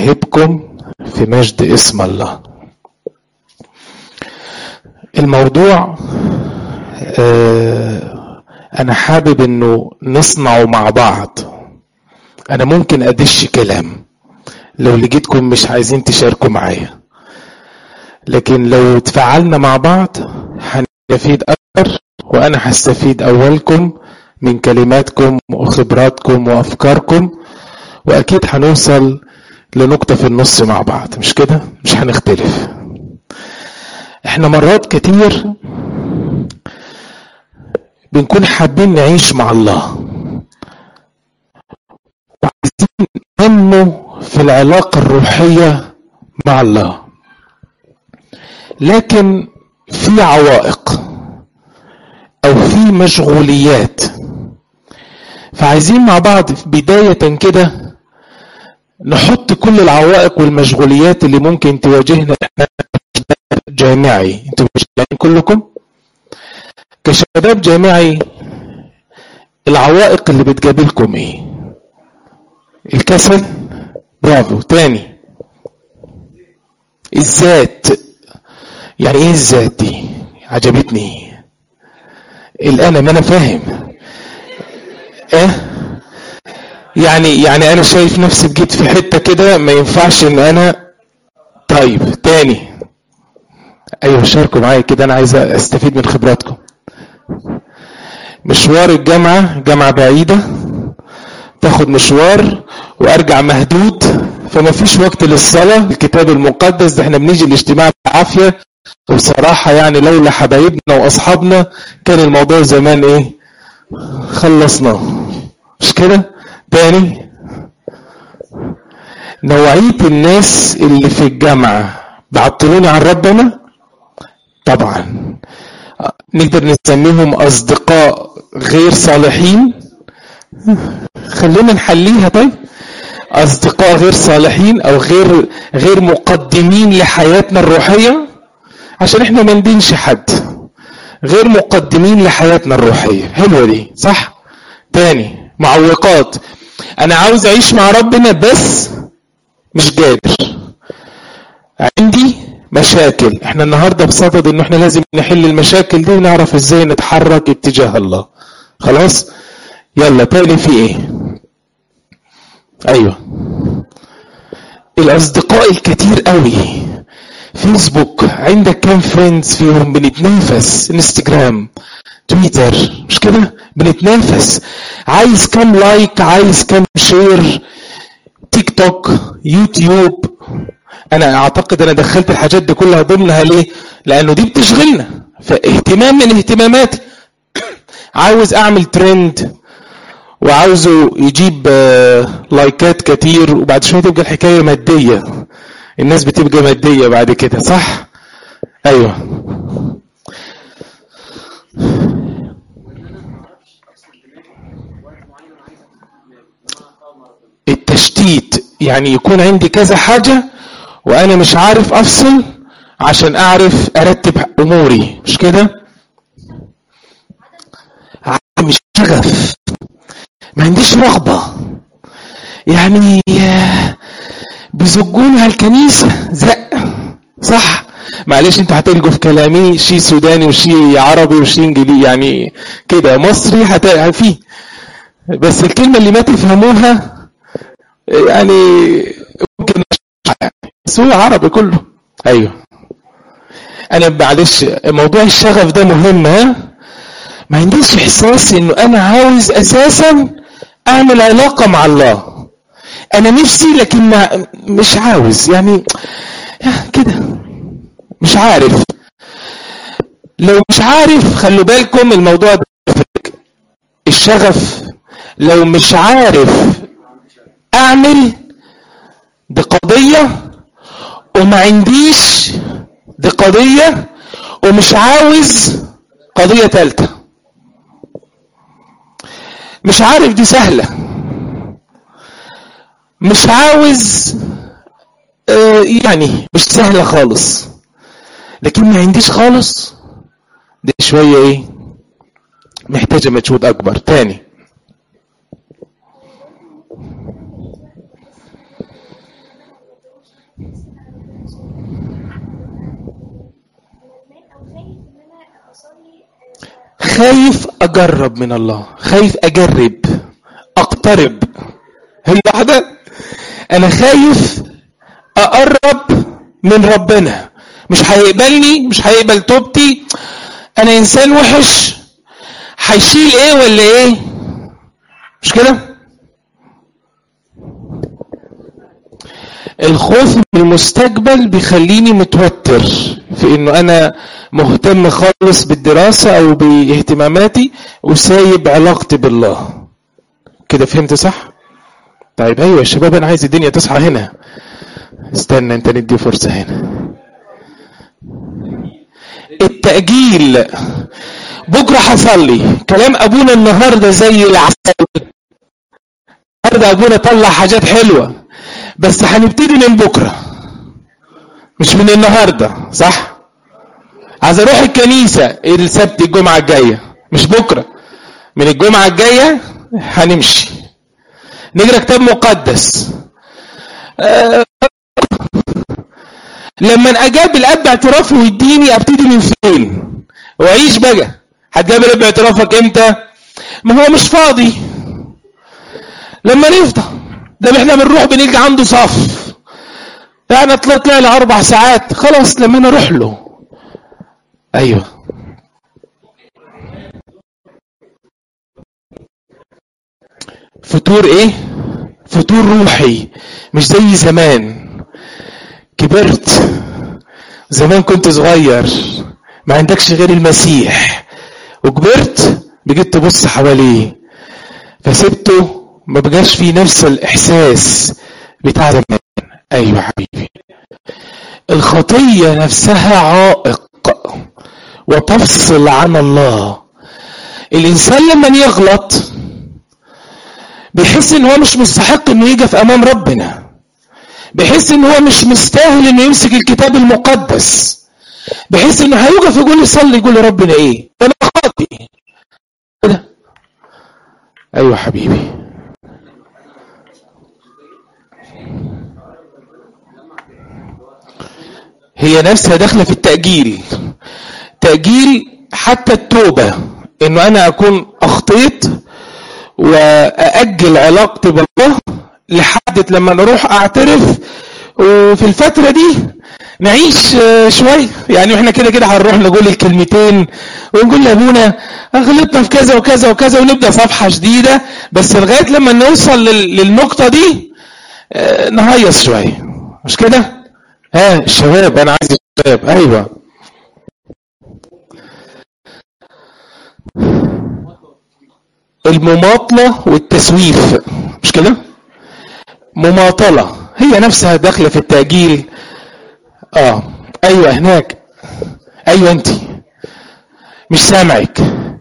مواهبكم في مجد اسم الله الموضوع آه انا حابب انه نصنعه مع بعض انا ممكن ادش كلام لو لقيتكم مش عايزين تشاركوا معايا لكن لو تفعلنا مع بعض هنستفيد اكتر وانا هستفيد اولكم من كلماتكم وخبراتكم وافكاركم واكيد هنوصل لنقطة في النص مع بعض مش كده مش هنختلف احنا مرات كتير بنكون حابين نعيش مع الله وعايزين ننمو في العلاقة الروحية مع الله لكن في عوائق او في مشغوليات فعايزين مع بعض بداية كده نحط كل العوائق والمشغوليات اللي ممكن تواجهنا جامعي انتوا مش كلكم كشباب جامعي العوائق اللي بتقابلكم ايه الكسل برافو تاني الذات يعني ايه الذات دي عجبتني الانا ما انا فاهم ايه يعني يعني انا شايف نفسي بجيت في حته كده ما ينفعش ان انا طيب تاني ايوه شاركوا معايا كده انا عايز استفيد من خبراتكم مشوار الجامعه جامعه بعيده تاخد مشوار وارجع مهدود فما فيش وقت للصلاه الكتاب المقدس ده احنا بنيجي الاجتماع بعافيه وبصراحه يعني لولا حبايبنا واصحابنا كان الموضوع زمان ايه خلصناه مش كده تاني نوعية الناس اللي في الجامعة بعطلوني عن ربنا طبعا نقدر نسميهم أصدقاء غير صالحين خلينا نحليها طيب أصدقاء غير صالحين أو غير غير مقدمين لحياتنا الروحية عشان احنا ما ندينش حد غير مقدمين لحياتنا الروحية حلوة دي صح تاني معوقات انا عاوز اعيش مع ربنا بس مش قادر عندي مشاكل احنا النهاردة بصدد ان احنا لازم نحل المشاكل دي ونعرف ازاي نتحرك اتجاه الله خلاص يلا تاني في ايه ايوه الاصدقاء الكتير قوي فيسبوك عندك كام فريندز فيهم بنتنافس انستجرام تويتر مش كده بنتنافس عايز كام لايك عايز كام شير تيك توك يوتيوب انا اعتقد انا دخلت الحاجات دي كلها ضمنها ليه لانه دي بتشغلنا فاهتمام من اهتماماتي عاوز اعمل ترند وعاوزه يجيب لايكات كتير وبعد شويه تبقى الحكايه ماديه الناس بتبقى ماديه بعد كده صح ايوه التشتيت يعني يكون عندي كذا حاجة وأنا مش عارف أفصل عشان أعرف أرتب أموري مش كده؟ مش شغف ما عنديش رغبة يعني بيزجونها الكنيسة زق صح معلش انتوا هتلقوا في كلامي شي سوداني وشي عربي وشي انجليزي يعني كده مصري هتلاقي فيه بس الكلمة اللي ما تفهموها يعني ممكن بس هو عربي كله ايوه انا معلش موضوع الشغف ده مهم ها ما عنديش احساس انه انا عاوز اساسا اعمل علاقة مع الله انا نفسي لكن ما مش عاوز يعني كده مش عارف لو مش عارف خلوا بالكم الموضوع ده الشغف لو مش عارف اعمل دي قضية وما عنديش دي قضية ومش عاوز قضية ثالثة مش عارف دي سهلة مش عاوز آه يعني مش سهلة خالص لكن ما عنديش خالص دي شوية ايه محتاجة مجهود اكبر تاني خايف اجرب من الله خايف اجرب اقترب هي واحده انا خايف اقرب من ربنا مش هيقبلني مش هيقبل توبتي انا انسان وحش هيشيل ايه ولا ايه مش كده الخوف من المستقبل بيخليني متوتر في انه انا مهتم خالص بالدراسة او باهتماماتي وسايب علاقتي بالله كده فهمت صح طيب ايوه يا شباب انا عايز الدنيا تصحى هنا استنى انت ندي فرصة هنا التأجيل بكرة هصلي كلام ابونا النهاردة زي العسل النهاردة ابونا طلع حاجات حلوة بس هنبتدي من بكرة مش من النهاردة صح عايز اروح الكنيسة السبت الجمعة الجاية مش بكرة من الجمعة الجاية هنمشي نقرا كتاب مقدس أه لما اجاب الاب اعترافه ويديني ابتدي من فين واعيش بقى هتجاب الاب اعترافك امتى ما هو مش فاضي لما نفضى ده احنا بنروح بنيجي عنده صف يعني طلعت لي اربع ساعات خلاص لما انا اروح له ايوه فطور ايه فطور روحي مش زي زمان كبرت زمان كنت صغير ما عندكش غير المسيح وكبرت بقيت تبص حواليه فسبته ما بقاش فيه نفس الاحساس بتاع زمان ايوه حبيبي الخطيه نفسها عائق وتفصل عن الله الانسان لما يغلط بيحس ان هو مش مستحق انه يقف امام ربنا بيحس ان هو مش مستاهل انه يمسك الكتاب المقدس بحيث انه هيوقف يقول لي صلي يقول لي ربنا ايه ده انا خاطئ كده ايوه حبيبي هي نفسها داخله في التاجيل تاجيل حتى التوبه انه انا اكون اخطيت واجل علاقتي بالله لحد لما نروح اعترف وفي الفتره دي نعيش شويه يعني احنا كده كده هنروح نقول الكلمتين ونقول لابونا غلطنا في كذا وكذا وكذا ونبدا صفحه جديده بس لغايه لما نوصل للنقطه دي نهيص شويه مش كده ها الشباب انا عايز الشباب ايوه المماطله والتسويف مش كده مماطله هي نفسها داخله في التاجيل اه ايوه هناك ايوه انت مش سامعك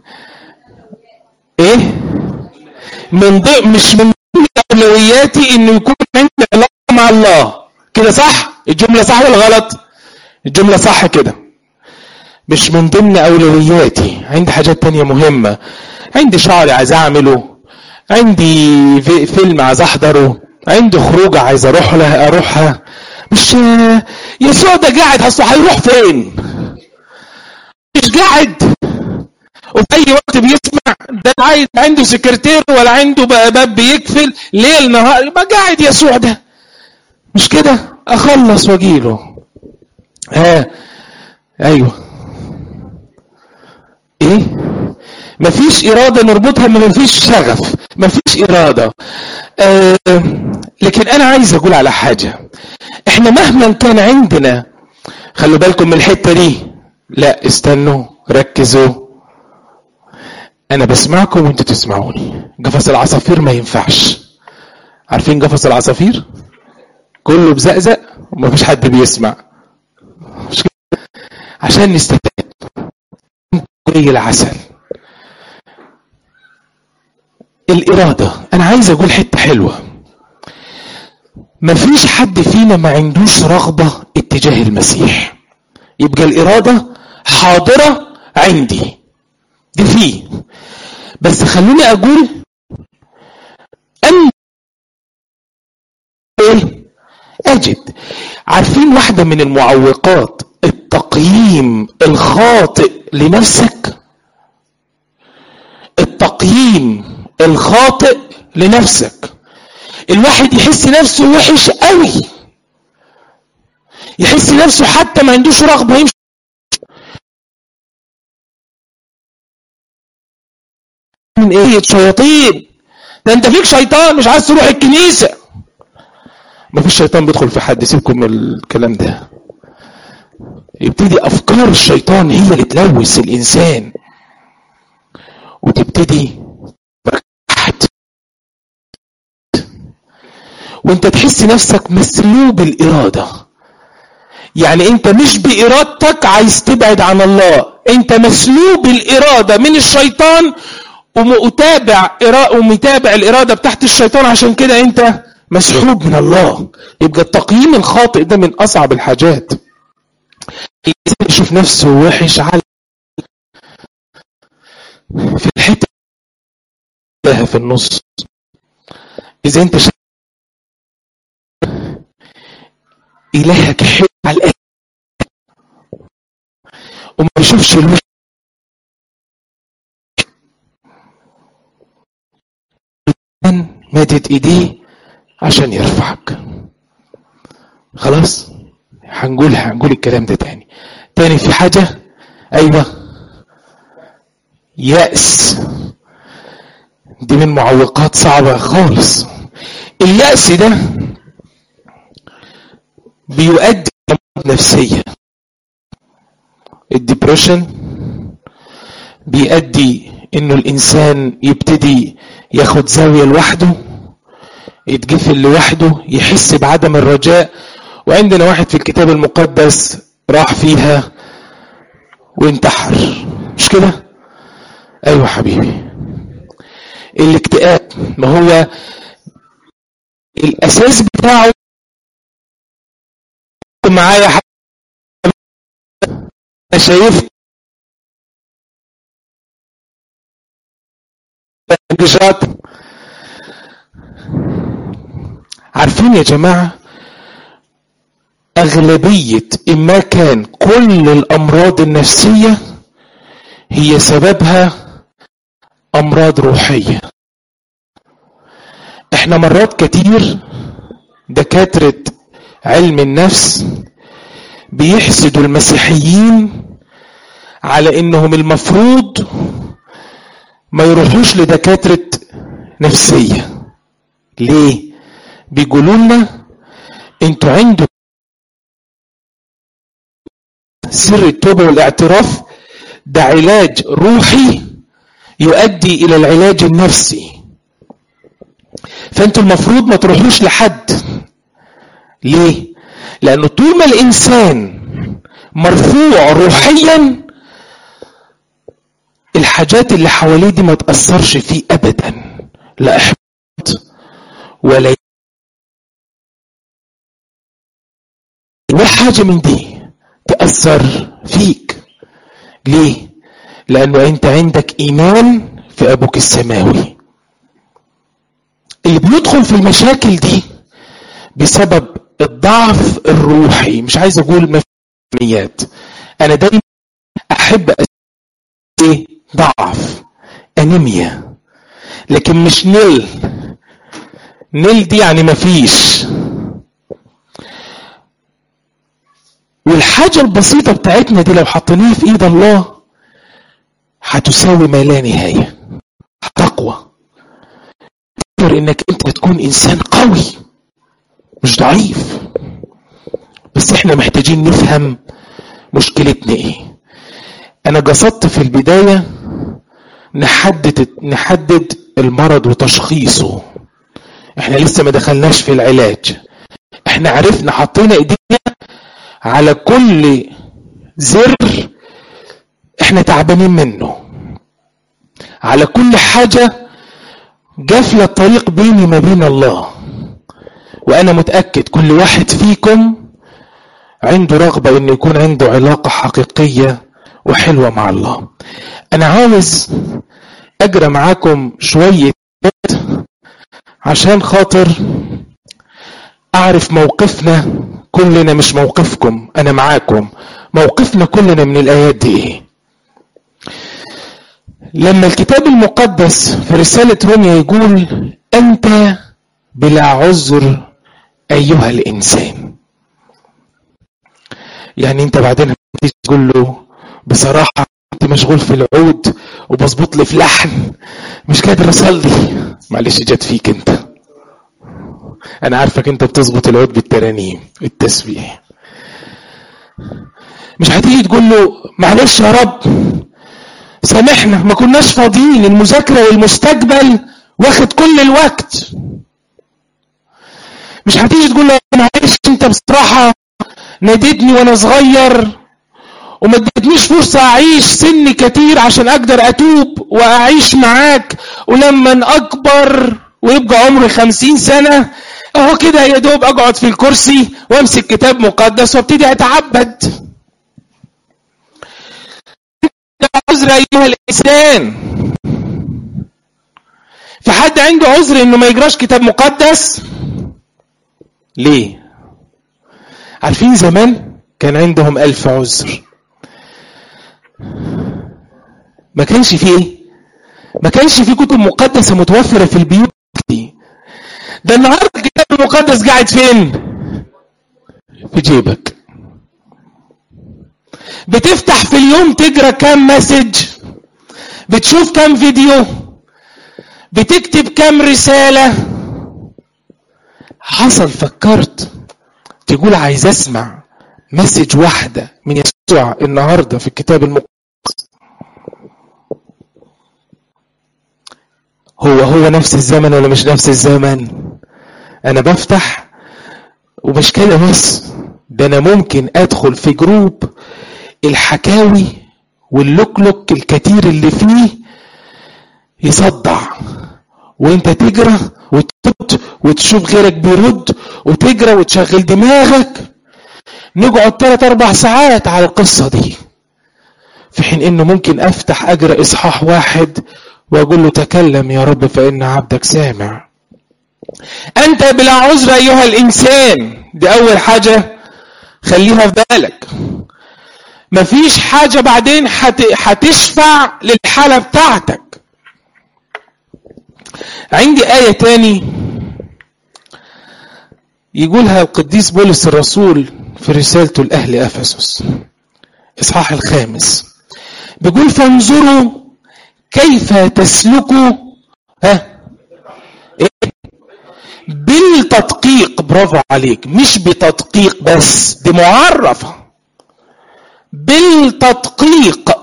ايه من ضمن مش من ضمن اولوياتي انه يكون عندي علاقه مع الله كده صح الجمله صح ولا غلط الجمله صح كده مش من ضمن اولوياتي عندي حاجات تانية مهمه عندي شعر عايز اعمله عندي فيلم عايز احضره عندي خروجه عايز اروح لها اروحها مش يسوع ده قاعد اصله هيروح فين مش قاعد وفي اي وقت بيسمع ده عايز عنده سكرتير ولا عنده باب بيقفل ليل نهار ما قاعد يسوع ده مش كده اخلص واجيله ها ايوه ايه مفيش إرادة نربطها ما مفيش شغف مفيش إرادة آه لكن أنا عايز أقول على حاجة إحنا مهما كان عندنا خلوا بالكم من الحتة دي لا استنوا ركزوا أنا بسمعكم وأنتوا تسمعوني قفص العصافير ما ينفعش عارفين قفص العصافير كله بزقزق ومفيش حد بيسمع مش كده عشان نستفاد زي العسل الإرادة أنا عايز أقول حتة حلوة مفيش حد فينا ما عندوش رغبة اتجاه المسيح يبقى الإرادة حاضرة عندي دي فيه بس خلوني أقول أن إيه أجد عارفين واحدة من المعوقات التقييم الخاطئ لنفسك التقييم الخاطئ لنفسك الواحد يحس نفسه وحش قوي يحس نفسه حتى ما عندوش رغبه يمشي من ايه شياطين ده انت فيك شيطان مش عايز تروح الكنيسه ما فيش شيطان بيدخل في حد سيبكم من الكلام ده يبتدي افكار الشيطان هي اللي تلوث الانسان وتبتدي تحت وانت تحس نفسك مسلوب الاراده يعني انت مش بارادتك عايز تبعد عن الله انت مسلوب الاراده من الشيطان ومتابع ومتابع الاراده بتاعت الشيطان عشان كده انت مسحوب من الله يبقى التقييم الخاطئ ده من اصعب الحاجات الانسان يشوف نفسه وحش على في الحته في النص اذا انت شايف الهك حلو على الاخر وما بيشوفش الوحش مادت ايديه عشان يرفعك خلاص هنقول هنقول الكلام ده تاني تاني في حاجة ايوه يأس دي من معوقات صعبة خالص اليأس ده بيؤدي لأمراض نفسية الدبريشن بيؤدي انه الانسان يبتدي ياخد زاوية لوحده يتقفل لوحده يحس بعدم الرجاء وعندنا واحد في الكتاب المقدس راح فيها وانتحر مش كده ايوه حبيبي الاكتئاب ما هو الاساس بتاعه معايا انا شايف عارفين يا جماعة أغلبية إما كان كل الأمراض النفسية هي سببها أمراض روحية احنا مرات كتير دكاترة علم النفس بيحسدوا المسيحيين على انهم المفروض ما يروحوش لدكاترة نفسية ليه بيقولوا لنا انتوا عندكم سر التوبة والاعتراف ده علاج روحي يؤدي الى العلاج النفسي فانتوا المفروض ما تروحوش لحد ليه لانه طول ما الانسان مرفوع روحيا الحاجات اللي حواليه دي ما تأثرش فيه ابدا لا احباط ولا ولا حاجة من دي تأثر فيك ليه لأنه أنت عندك إيمان في أبوك السماوي اللي بيدخل في المشاكل دي بسبب الضعف الروحي مش عايز أقول مفهوميات أنا دايما أحب إيه ضعف أنيميا لكن مش نل نل دي يعني مفيش والحاجة البسيطة بتاعتنا دي لو حطيناها في ايد الله هتساوي ما لا نهاية تقوى تقدر انك انت تكون انسان قوي مش ضعيف بس احنا محتاجين نفهم مشكلتنا ايه انا قصدت في البداية نحدد نحدد المرض وتشخيصه احنا لسه ما دخلناش في العلاج احنا عرفنا حطينا ايدينا على كل زر احنا تعبانين منه على كل حاجة جافلة الطريق بيني ما بين الله وانا متأكد كل واحد فيكم عنده رغبة ان يكون عنده علاقة حقيقية وحلوة مع الله انا عاوز اجرى معاكم شوية عشان خاطر اعرف موقفنا كلنا مش موقفكم انا معاكم موقفنا كلنا من الايات دي ايه لما الكتاب المقدس في رسالة روميا يقول أنت بلا عذر أيها الإنسان يعني أنت بعدين تقول له بصراحة كنت مشغول في العود وبظبط لي في لحن مش قادر أصلي معلش جت فيك أنت أنا عارفك أنت بتظبط العود بالترانيم التسبيح مش هتيجي تقول له معلش يا رب سامحنا ما كناش فاضيين المذاكرة والمستقبل واخد كل الوقت مش هتيجي تقول له معلش انت بصراحة ناديتني وانا صغير وما اديتنيش فرصة اعيش سن كتير عشان اقدر اتوب واعيش معاك ولما اكبر ويبقى عمري خمسين سنة اهو كده يا دوب اقعد في الكرسي وامسك كتاب مقدس وابتدي اتعبد عذر ايها الانسان في حد عنده عذر انه ما يجراش كتاب مقدس ليه عارفين زمان كان عندهم ألف عذر ما كانش فيه ايه ما كانش فيه كتب مقدسة متوفرة في البيوت دي ده النهاردة الكتاب المقدس قاعد فين في جيبك بتفتح في اليوم تقرا كام مسج بتشوف كام فيديو بتكتب كام رسالة حصل فكرت تقول عايز اسمع مسج واحدة من يسوع النهاردة في الكتاب المقدس هو هو نفس الزمن ولا مش نفس الزمن انا بفتح ومش كده بس ده انا ممكن ادخل في جروب الحكاوي واللوكلوك الكتير اللي فيه يصدع وانت تجرى وترد وتشوف غيرك بيرد وتجرى وتشغل دماغك نقعد ثلاث اربع ساعات على القصة دي في حين انه ممكن افتح اجرى اصحاح واحد واقول له تكلم يا رب فان عبدك سامع انت بلا عذر ايها الانسان دي اول حاجة خليها في بالك مفيش حاجة بعدين هتشفع للحالة بتاعتك عندي آية تاني يقولها القديس بولس الرسول في رسالته لأهل أفسس إصحاح الخامس بيقول فانظروا كيف تسلكوا ها إيه؟ بالتدقيق برافو عليك مش بتدقيق بس دي معرفة بالتدقيق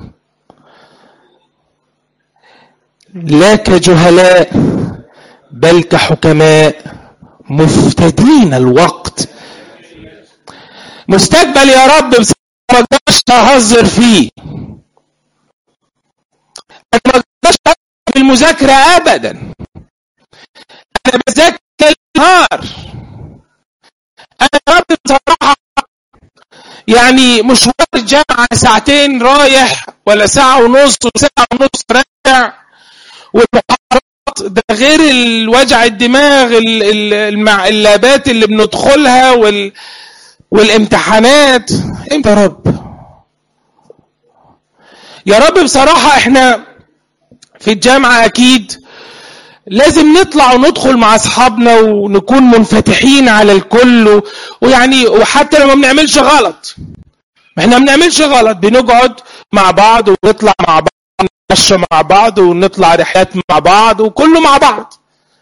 لا كجهلاء بل كحكماء مفتدين الوقت مستقبل يا رب ما اقدرش اهزر فيه انا ما اقدرش في المذاكره ابدا انا بذاكر النهار انا يا رب بصراحه يعني مشوار الجامعه ساعتين رايح ولا ساعه ونص وساعه ونص راجع والمحاضرات ده غير الوجع الدماغ اللابات اللي بندخلها وال والامتحانات امتى يا رب يا رب بصراحة احنا في الجامعة اكيد لازم نطلع وندخل مع اصحابنا ونكون منفتحين على الكل ويعني وحتى لو ما بنعملش غلط احنا ما بنعملش غلط بنقعد مع بعض ونطلع مع بعض نتمشى مع بعض ونطلع رحلات مع بعض وكله مع بعض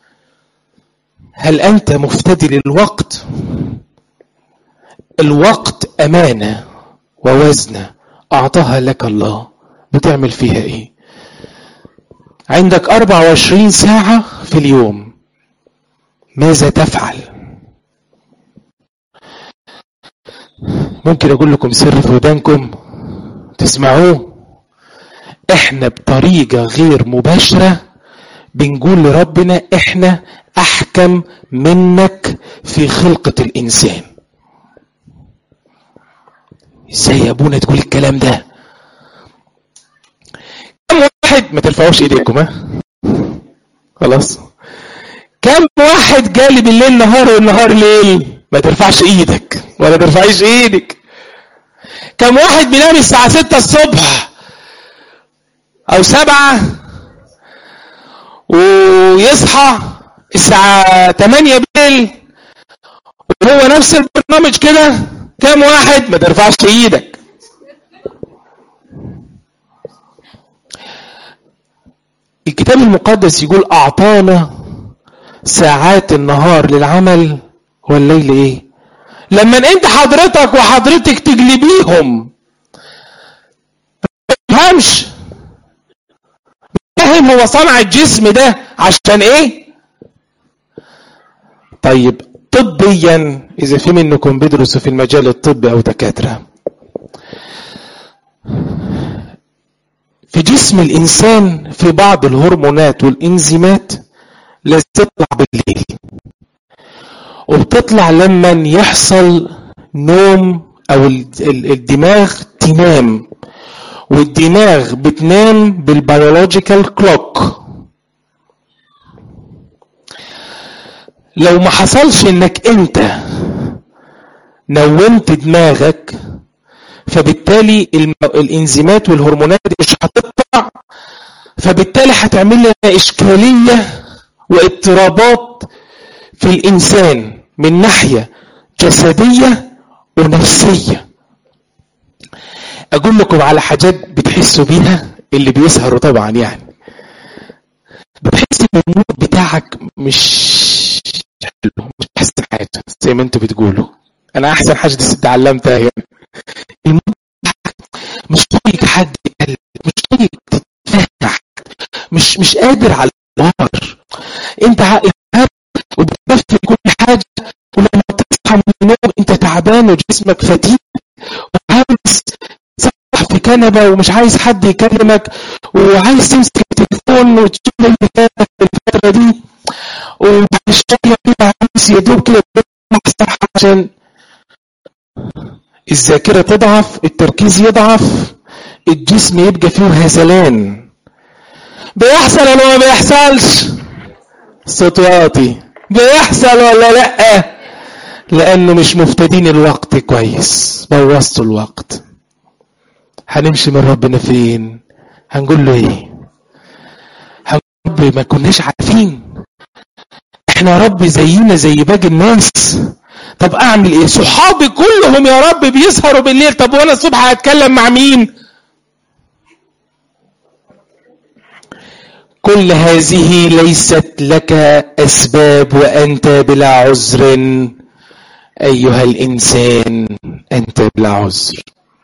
هل انت مفتدي للوقت الوقت امانه ووزنه اعطاها لك الله بتعمل فيها ايه عندك 24 ساعه في اليوم ماذا تفعل ممكن اقول لكم سر في ودانكم تسمعوه احنا بطريقة غير مباشرة بنقول لربنا احنا احكم منك في خلقة الانسان ازاي يا ابونا تقول الكلام ده كم واحد ما ترفعوش ايديكم ها خلاص كم واحد جالي بالليل نهار والنهار ليل ما ترفعش ايدك ولا ترفعيش ايدك ايدك. بينام الساعة 6 الصبح او سبعة ويصحى الساعة 8 بالليل وهو نفس البرنامج كده كام واحد ما ترفعش ايدك الكتاب المقدس يقول اعطانا ساعات النهار للعمل والليل ايه لما انت حضرتك وحضرتك تجلبيهم ما تفهمش فاهم هو صنع الجسم ده عشان ايه طيب طبيا اذا في منكم بيدرسوا في المجال الطبي او دكاتره في جسم الانسان في بعض الهرمونات والانزيمات لازم تطلع بالليل وبتطلع لما يحصل نوم او الدماغ تنام والدماغ بتنام بالبيولوجيكال كلوك لو ما حصلش انك انت نومت دماغك فبالتالي الانزيمات والهرمونات مش هتطلع فبالتالي هتعمل لنا اشكاليه واضطرابات في الانسان من ناحيه جسديه ونفسيه اقول لكم على حاجات بتحسوا بيها اللي بيسهروا طبعا يعني بتحس ان المود بتاعك مش حلو مش احسن حاجه زي ما انتوا بتقولوا انا احسن حاجه دي اتعلمتها يعني المود بتاعك مش طايق حد يتكلم مش طايق تتفتح مش مش قادر على النهار انت عقلك وبتنفذ كل حاجه ولما تصحى من النوم انت تعبان وجسمك فتيق وعايز في كنبه ومش عايز حد يكلمك وعايز تمسك التليفون وتشوف اللي في الفتره دي وبعد شويه كده عايز يا دوب كده صح عشان الذاكره تضعف التركيز يضعف الجسم يبقى فيه هزلان بيحصل ولا ما بيحصلش صوت واطي بيحصل ولا لا لانه مش مفتدين الوقت كويس بوظتوا الوقت هنمشي من ربنا فين هنقول له ايه هنقول ما كناش عارفين احنا رب زينا زي باقي الناس طب اعمل ايه صحابي كلهم يا رب بيسهروا بالليل طب وانا الصبح هتكلم مع مين كل هذه ليست لك اسباب وانت بلا عذر ايها الانسان انت بلا عذر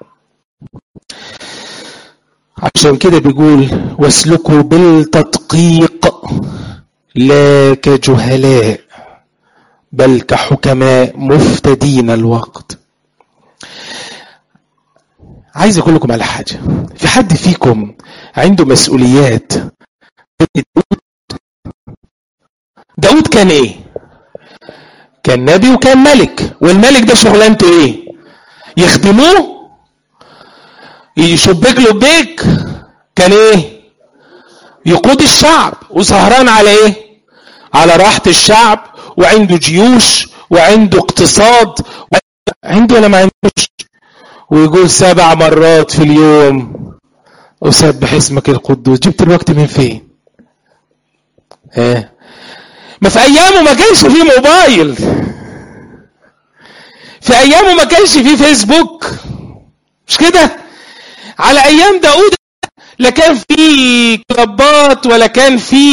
عشان كده بيقول واسلكوا بالتدقيق لا كجهلاء بل كحكماء مفتدين الوقت عايز اقول لكم على حاجه في حد فيكم عنده مسؤوليات داود كان ايه كان نبي وكان ملك والملك ده شغلانته ايه يخدموه يشبك له بيك كان ايه يقود الشعب وسهران على ايه على راحة الشعب وعنده جيوش وعنده اقتصاد عنده ولا ما عندوش ويقول سبع مرات في اليوم أسبح اسمك القدوس جبت الوقت من فين ايه ما في ايامه ما كانش فيه موبايل في ايامه ما كانش فيه فيسبوك مش كده على ايام داود لا كان في كلابات ولا كان في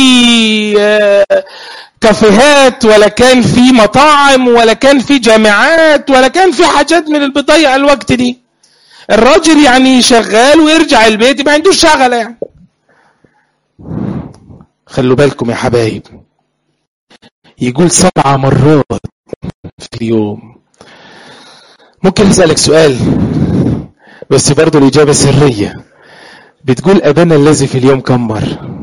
كافيهات ولا كان في مطاعم ولا كان في جامعات ولا كان في حاجات من اللي بتضيع الوقت دي الراجل يعني شغال ويرجع البيت ما عندوش شغله يعني خلوا بالكم يا حبايب يقول سبع مرات في اليوم ممكن اسالك سؤال بس برضه الاجابه سريه بتقول ابانا الذي في اليوم كم مره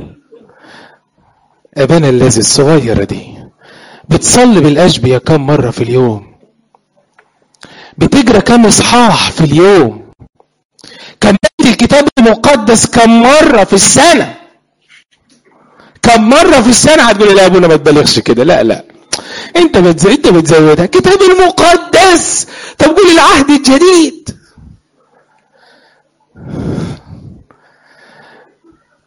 ابانا الذي الصغيره دي بتصلي بالاشبيه كم مره في اليوم بتجرى كم اصحاح في اليوم كملت الكتاب المقدس كم مره في السنه كم مرة في السنة هتقول لا يا ابونا ما تبالغش كده لا لا انت بتزود انت بتزودها كتاب المقدس طب قول العهد الجديد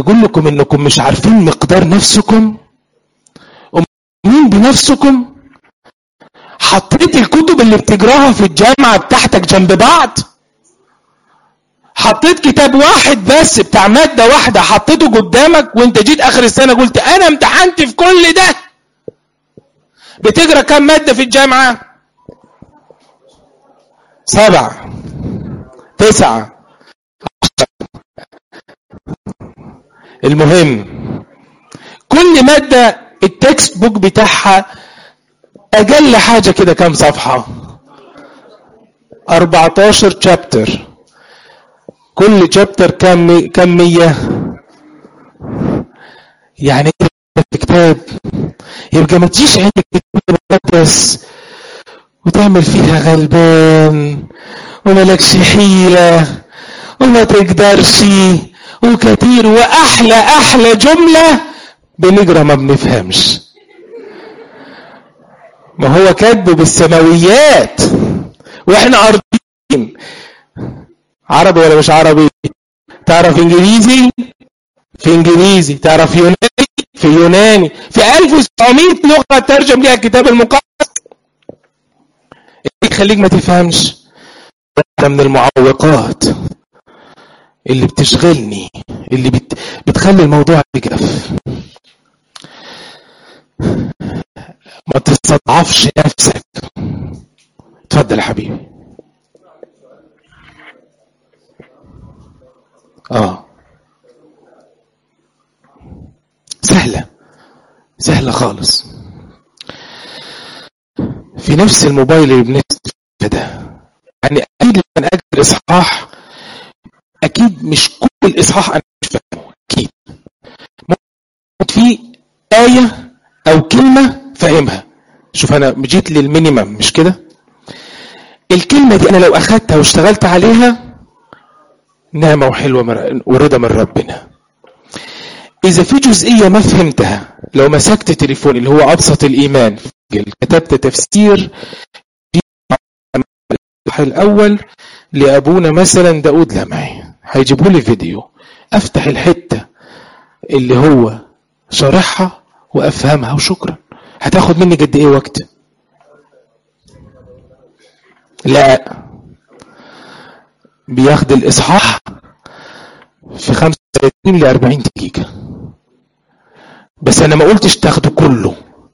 اقول لكم انكم مش عارفين مقدار نفسكم مين بنفسكم حطيت الكتب اللي بتجراها في الجامعة بتاعتك جنب بعض حطيت كتاب واحد بس بتاع مادة واحدة حطيته قدامك وانت جيت اخر السنة قلت انا امتحنت في كل ده بتجرى كم مادة في الجامعة سبعة تسعة المهم كل مادة التكست بوك بتاعها اقل حاجة كده كام صفحة 14 شابتر كل شابتر كام كام مية يعني كتاب يبقى ما تجيش عندك كتاب مقدس وتعمل فيها غلبان وملكش حيلة وما تقدرش وكتير واحلى احلى جملة بنجرى ما بنفهمش ما هو كاتبه بالسماويات واحنا ارضيين عربي ولا مش عربي تعرف انجليزي في انجليزي تعرف يوناني في يوناني في 1700 لغه ترجم ليها الكتاب المقدس اللي يخليك ما تفهمش واحده من المعوقات اللي بتشغلني اللي بت... بتخلي الموضوع يجف ما تستضعفش نفسك اتفضل يا حبيبي اه سهلة سهلة خالص في نفس الموبايل اللي بنكتب ده يعني اكيد لما اجر اصحاح اكيد مش كل الاصحاح انا مش فاهمه اكيد ممكن في ايه او كلمه فاهمها شوف انا جيت للمينيمم مش كده الكلمه دي انا لو اخدتها واشتغلت عليها نعمه وحلوه ورضا من ربنا اذا في جزئيه ما فهمتها لو مسكت تليفون اللي هو ابسط الايمان كتبت تفسير الاول لابونا مثلا داود لمعي هيجيبوا لي فيديو افتح الحته اللي هو شارحها وافهمها وشكرا هتاخد مني قد ايه وقت لا بياخد الاصحاح في 35 ل 40 دقيقه بس انا ما قلتش تاخده كله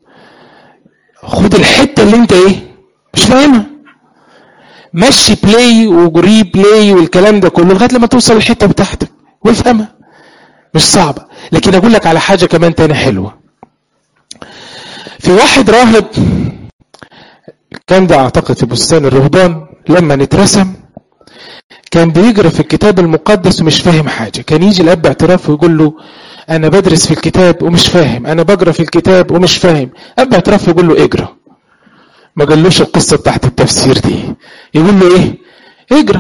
خد الحته اللي انت ايه مش فاهمها مشي بلاي وجري بلاي والكلام ده كله لغايه لما توصل الحته بتاعتك وافهمها مش صعبه لكن اقول لك على حاجه كمان تاني حلوه في واحد راهب كان ده اعتقد في بستان الرهبان لما نترسم كان بيجري في الكتاب المقدس ومش فاهم حاجه كان يجي الاب اعتراف ويقول له انا بدرس في الكتاب ومش فاهم انا بقرا في الكتاب ومش فاهم اب اعتراف يقول له اجرا ما قالوش القصه بتاعت التفسير دي يقول له ايه اجرا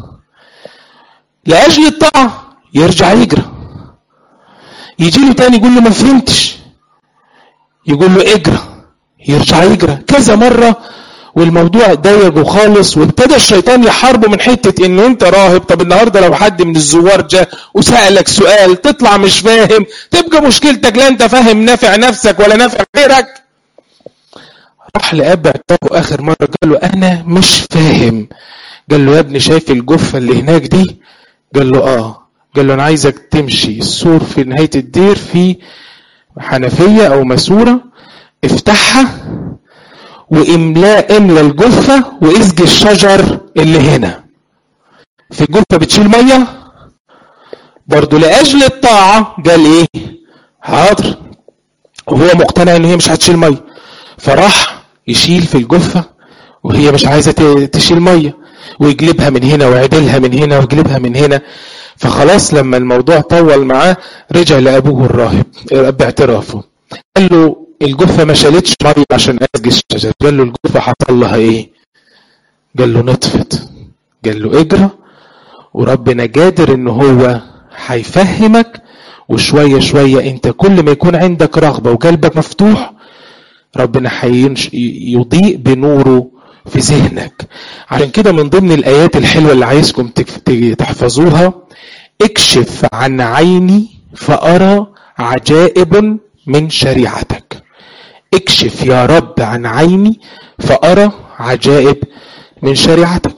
لاجل الطاعه يرجع يجرى يجي له تاني يقول له ما فهمتش يقول له اجرى يرجع يجرى كذا مرة والموضوع ضيقه خالص وابتدى الشيطان يحاربه من حتة ان انت راهب طب النهاردة لو حد من الزوار جاء وسألك سؤال تطلع مش فاهم تبقى مشكلتك لا انت فاهم نافع نفسك ولا نافع غيرك راح لأب اعتقه آخر مرة قال له أنا مش فاهم قال له يا ابني شايف الجفة اللي هناك دي قال له آه قال له أنا عايزك تمشي السور في نهاية الدير في حنفية أو ماسورة افتحها واملاء املى الجثة واسج الشجر اللي هنا في الجثة بتشيل مية برضو لأجل الطاعة قال ايه حاضر وهو مقتنع ان هي مش هتشيل مية فراح يشيل في الجثة وهي مش عايزة تشيل مية ويجلبها من هنا ويعدلها من هنا ويجلبها من هنا فخلاص لما الموضوع طول معاه رجع لأبوه الراهب باعترافه قال له الجثة ما شالتش مية عشان أسج الشجر قال له الجثة حصل لها إيه قال له نطفت قال له اجرى وربنا قادر ان هو هيفهمك وشوية شوية انت كل ما يكون عندك رغبة وقلبك مفتوح ربنا يضيء بنوره في ذهنك عشان كده من ضمن الآيات الحلوة اللي عايزكم تحفظوها اكشف عن عيني فأرى عجائب من شريعتك اكشف يا رب عن عيني فأرى عجائب من شريعتك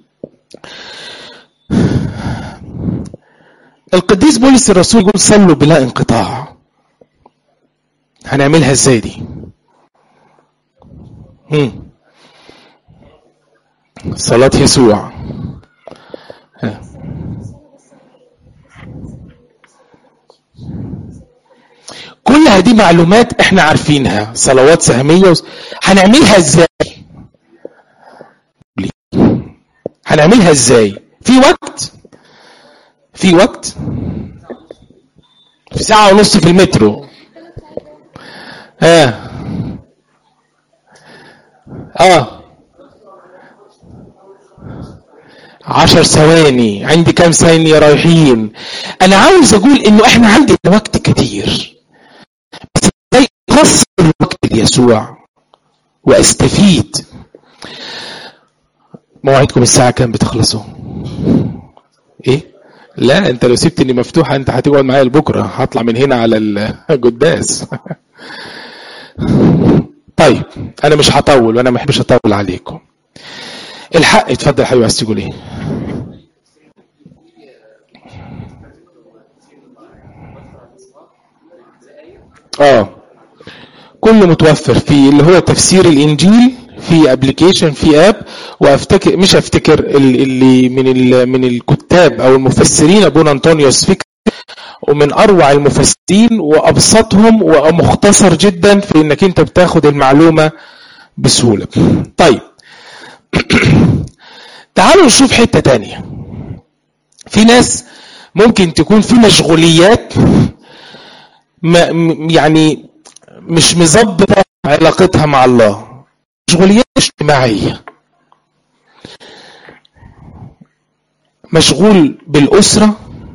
القديس بولس الرسول يقول صلوا بلا انقطاع هنعملها ازاي دي هم. صلاة يسوع كل هذه معلومات احنا عارفينها صلوات سهمية وس... هنعملها ازاي هنعملها ازاي في وقت في وقت في ساعة ونص في المترو اه اه عشر ثواني عندي كام ثانية رايحين انا عاوز اقول انه احنا عندنا وقت كتير بس ازاي اقصر الوقت ليسوع واستفيد مواعيدكم الساعة كام بتخلصوا ايه لا انت لو سبتني مفتوحة انت هتقعد معايا لبكرة هطلع من هنا على القداس طيب انا مش هطول وانا ما بحبش اطول عليكم الحق اتفضل حبيبي عايز تقول ايه اه كله متوفر في اللي هو تفسير الانجيل في ابلكيشن في اب وافتكر مش افتكر اللي من من الكتاب او المفسرين ابونا انطونيوس فكر ومن اروع المفسرين وابسطهم ومختصر جدا في انك انت بتاخد المعلومه بسهوله طيب تعالوا نشوف حته تانية في ناس ممكن تكون في مشغوليات ما يعني مش مظبطه علاقتها مع الله مشغوليات اجتماعيه مشغول بالاسره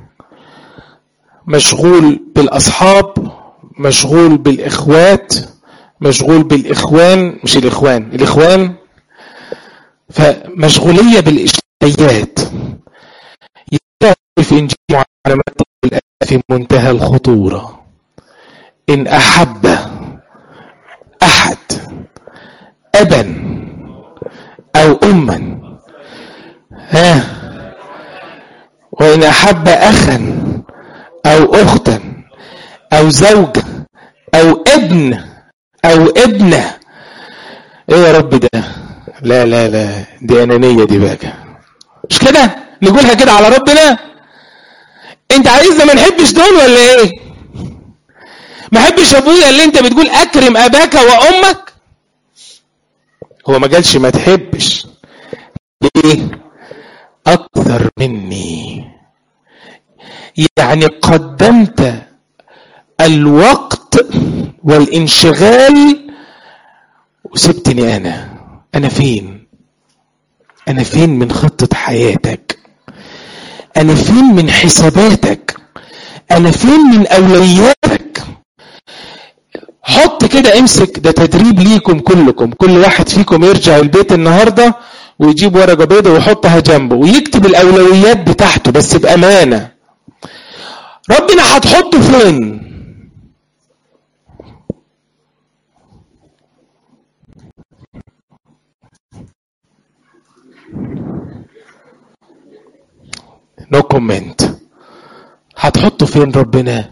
مشغول بالاصحاب مشغول بالاخوات مشغول بالاخوان مش الاخوان الاخوان فمشغوليه بالاشتياقات في انجيل معلمات في منتهى الخطوره ان احب احد ابا او اما ها وان احب اخا او اختا او زوجة او ابن او ابنة ايه يا رب ده لا لا لا دي انانية دي بقى مش كده نقولها كده على ربنا انت عايزنا ما نحبش دول ولا ايه ما احبش ابويا اللي انت بتقول اكرم اباك وامك هو ما قالش ما تحبش ليه اكثر مني يعني قدمت الوقت والانشغال وسبتني انا انا فين انا فين من خطة حياتك انا فين من حساباتك انا فين من اولوياتك حط كده امسك ده تدريب ليكم كلكم كل واحد فيكم يرجع البيت النهاردة ويجيب ورقة بيضة ويحطها جنبه ويكتب الاولويات بتاعته بس بامانة ربنا هتحطه فين نو no كومنت هتحطه فين ربنا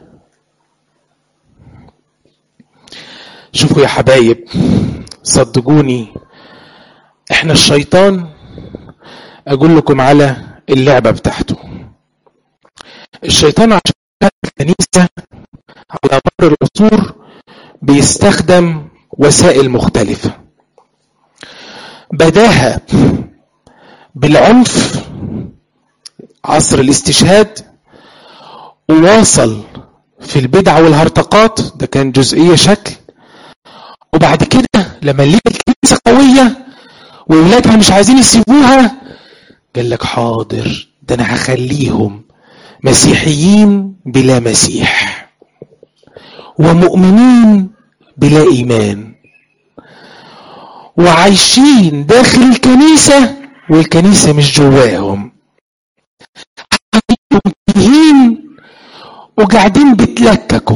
شوفوا يا حبايب صدقوني احنا الشيطان اقول لكم على اللعبة بتاعته الشيطان عشان الكنيسة على مر العصور بيستخدم وسائل مختلفة بداها بالعنف عصر الاستشهاد وواصل في البدع والهرطقات ده كان جزئية شكل وبعد كده لما لقى الكنيسة قوية وولادها مش عايزين يسيبوها قال لك حاضر ده انا هخليهم مسيحيين بلا مسيح ومؤمنين بلا ايمان وعايشين داخل الكنيسة والكنيسة مش جواهم منتهين وقاعدين بتلككوا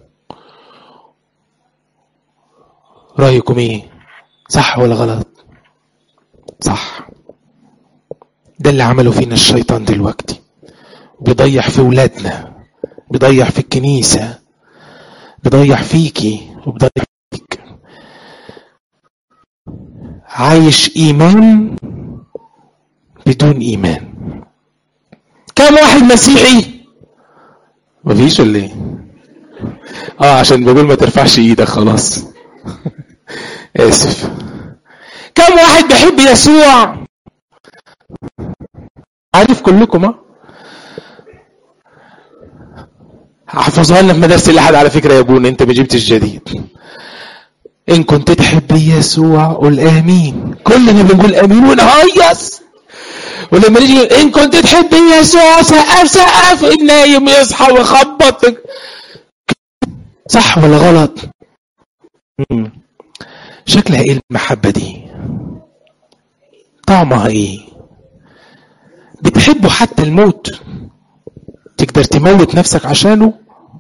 رأيكم ايه صح ولا غلط صح ده اللي عمله فينا الشيطان دلوقتي بيضيع في ولادنا بيضيع في الكنيسة بيضيع فيكي وبيضيع فيك عايش إيمان بدون إيمان كم واحد مسيحي مفيش ولا ايه اه عشان بقول ما ترفعش ايدك خلاص اسف كم واحد بيحب يسوع عارف كلكم اه حفظوها لنا في مدارس الاحد على فكره يا ابونا انت ما جبتش جديد ان كنت تحب يسوع قول امين كلنا بنقول امين ونهيص ولما نيجي ان كنت تحب يسوع سقف سقف النايم يصحى ويخبط صح ولا غلط مم. شكلها ايه المحبه دي طعمها ايه بتحبه حتى الموت تقدر تموت نفسك عشانه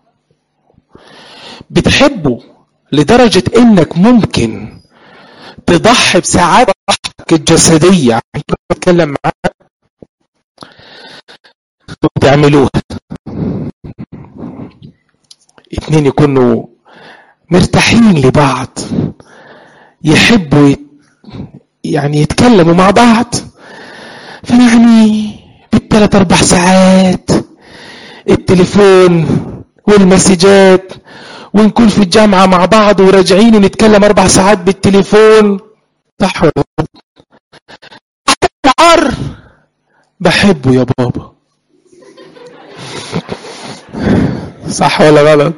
بتحبه لدرجة انك ممكن تضحي بسعادتك الجسدية بتكلم معاك وتعملوها اتنين يكونوا مرتاحين لبعض يحبوا يت... يعني يتكلموا مع بعض فيعني بالثلاث اربع ساعات التليفون والمسجات ونكون في الجامعة مع بعض وراجعين ونتكلم أربع ساعات بالتليفون صح ولا العار بحبه يا بابا صح ولا غلط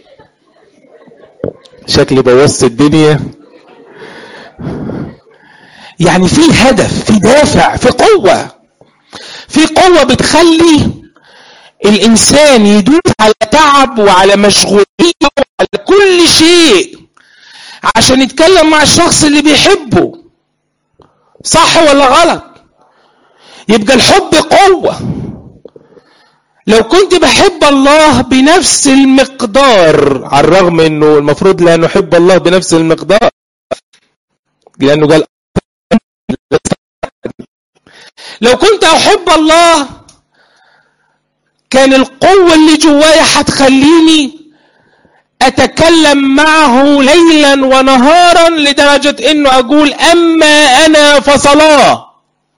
شكلي بوظت الدنيا يعني في هدف في دافع في قوة في قوة بتخلي الإنسان يدوس على تعب وعلى مشغولية وعلى كل شيء عشان يتكلم مع الشخص اللي بيحبه صح ولا غلط يبقى الحب قوة لو كنت بحب الله بنفس المقدار على الرغم انه المفروض لا نحب الله بنفس المقدار لانه قال لو كنت احب الله كان القوة اللي جوايا هتخليني أتكلم معه ليلا ونهارا لدرجة إنه أقول أما أنا فصلاه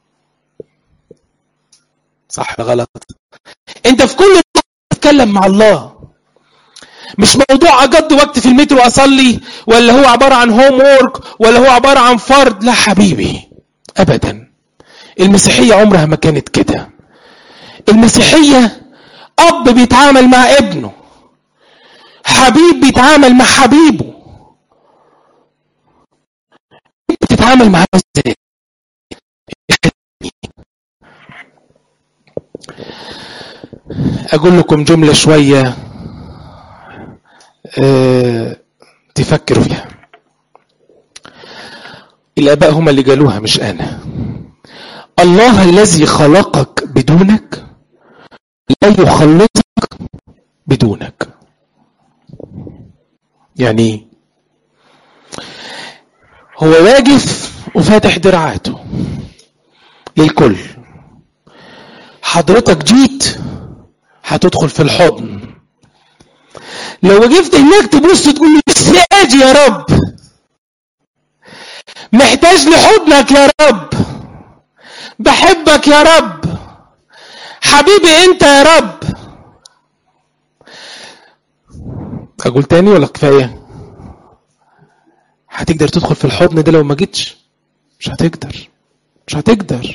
صح ولا غلط أنت في كل تتكلم مع الله مش موضوع أقضي وقت في المترو أصلي ولا هو عبارة عن هوم وورك ولا هو عبارة عن فرض لا حبيبي أبدا المسيحية عمرها ما كانت كده المسيحية أب بيتعامل مع ابنه حبيب بيتعامل مع حبيبه بتتعامل مع ازاي اقول لكم جملة شوية أه تفكروا فيها الاباء هم اللي قالوها مش انا الله الذي خلقك بدونك لا يخلصك بدونك يعني هو واقف وفاتح دراعاته للكل حضرتك جيت هتدخل في الحضن لو وقفت هناك تبص تقول لي بس اجي يا رب محتاج لحضنك يا رب بحبك يا رب حبيبي انت يا رب اقول تاني ولا كفايه هتقدر تدخل في الحضن ده لو ما جيتش مش هتقدر مش هتقدر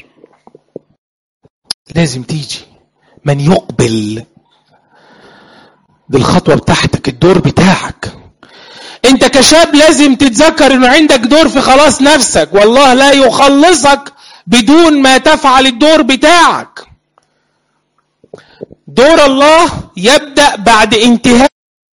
لازم تيجي من يقبل بالخطوه بتاعتك الدور بتاعك انت كشاب لازم تتذكر انه عندك دور في خلاص نفسك والله لا يخلصك بدون ما تفعل الدور بتاعك دور الله يبدأ بعد انتهاء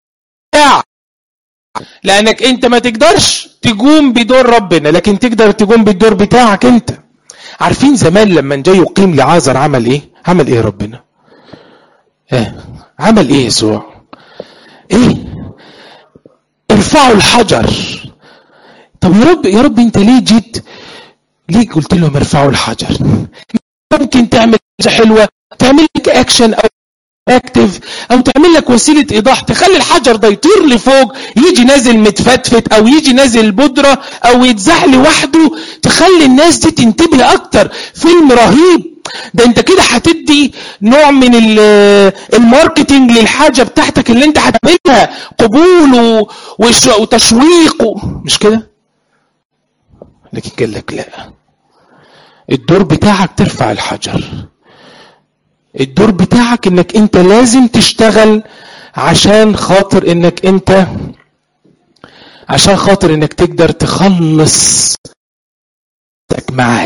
لأنك أنت ما تقدرش تقوم بدور ربنا لكن تقدر تقوم بالدور بتاعك أنت عارفين زمان لما جاي يقيم لعازر عمل إيه؟ عمل إيه ربنا؟ اه عمل ايه يسوع ايه ارفعوا الحجر طب يا رب يا رب انت ليه جيت ليه قلت لهم ارفعوا الحجر ممكن تعمل حاجه حلوه تعمل لك اكشن او اكتف او تعمل لك وسيله ايضاح تخلي الحجر ده يطير لفوق يجي نازل متفتفت او يجي نازل بودره او يتزح لوحده تخلي الناس دي تنتبه اكتر فيلم رهيب ده انت كده هتدي نوع من الماركتينج للحاجه بتاعتك اللي انت هتعملها قبول وتشويق مش كده لكن قال لك لا الدور بتاعك ترفع الحجر الدور بتاعك انك انت لازم تشتغل عشان خاطر انك انت عشان خاطر انك تقدر تخلص معايا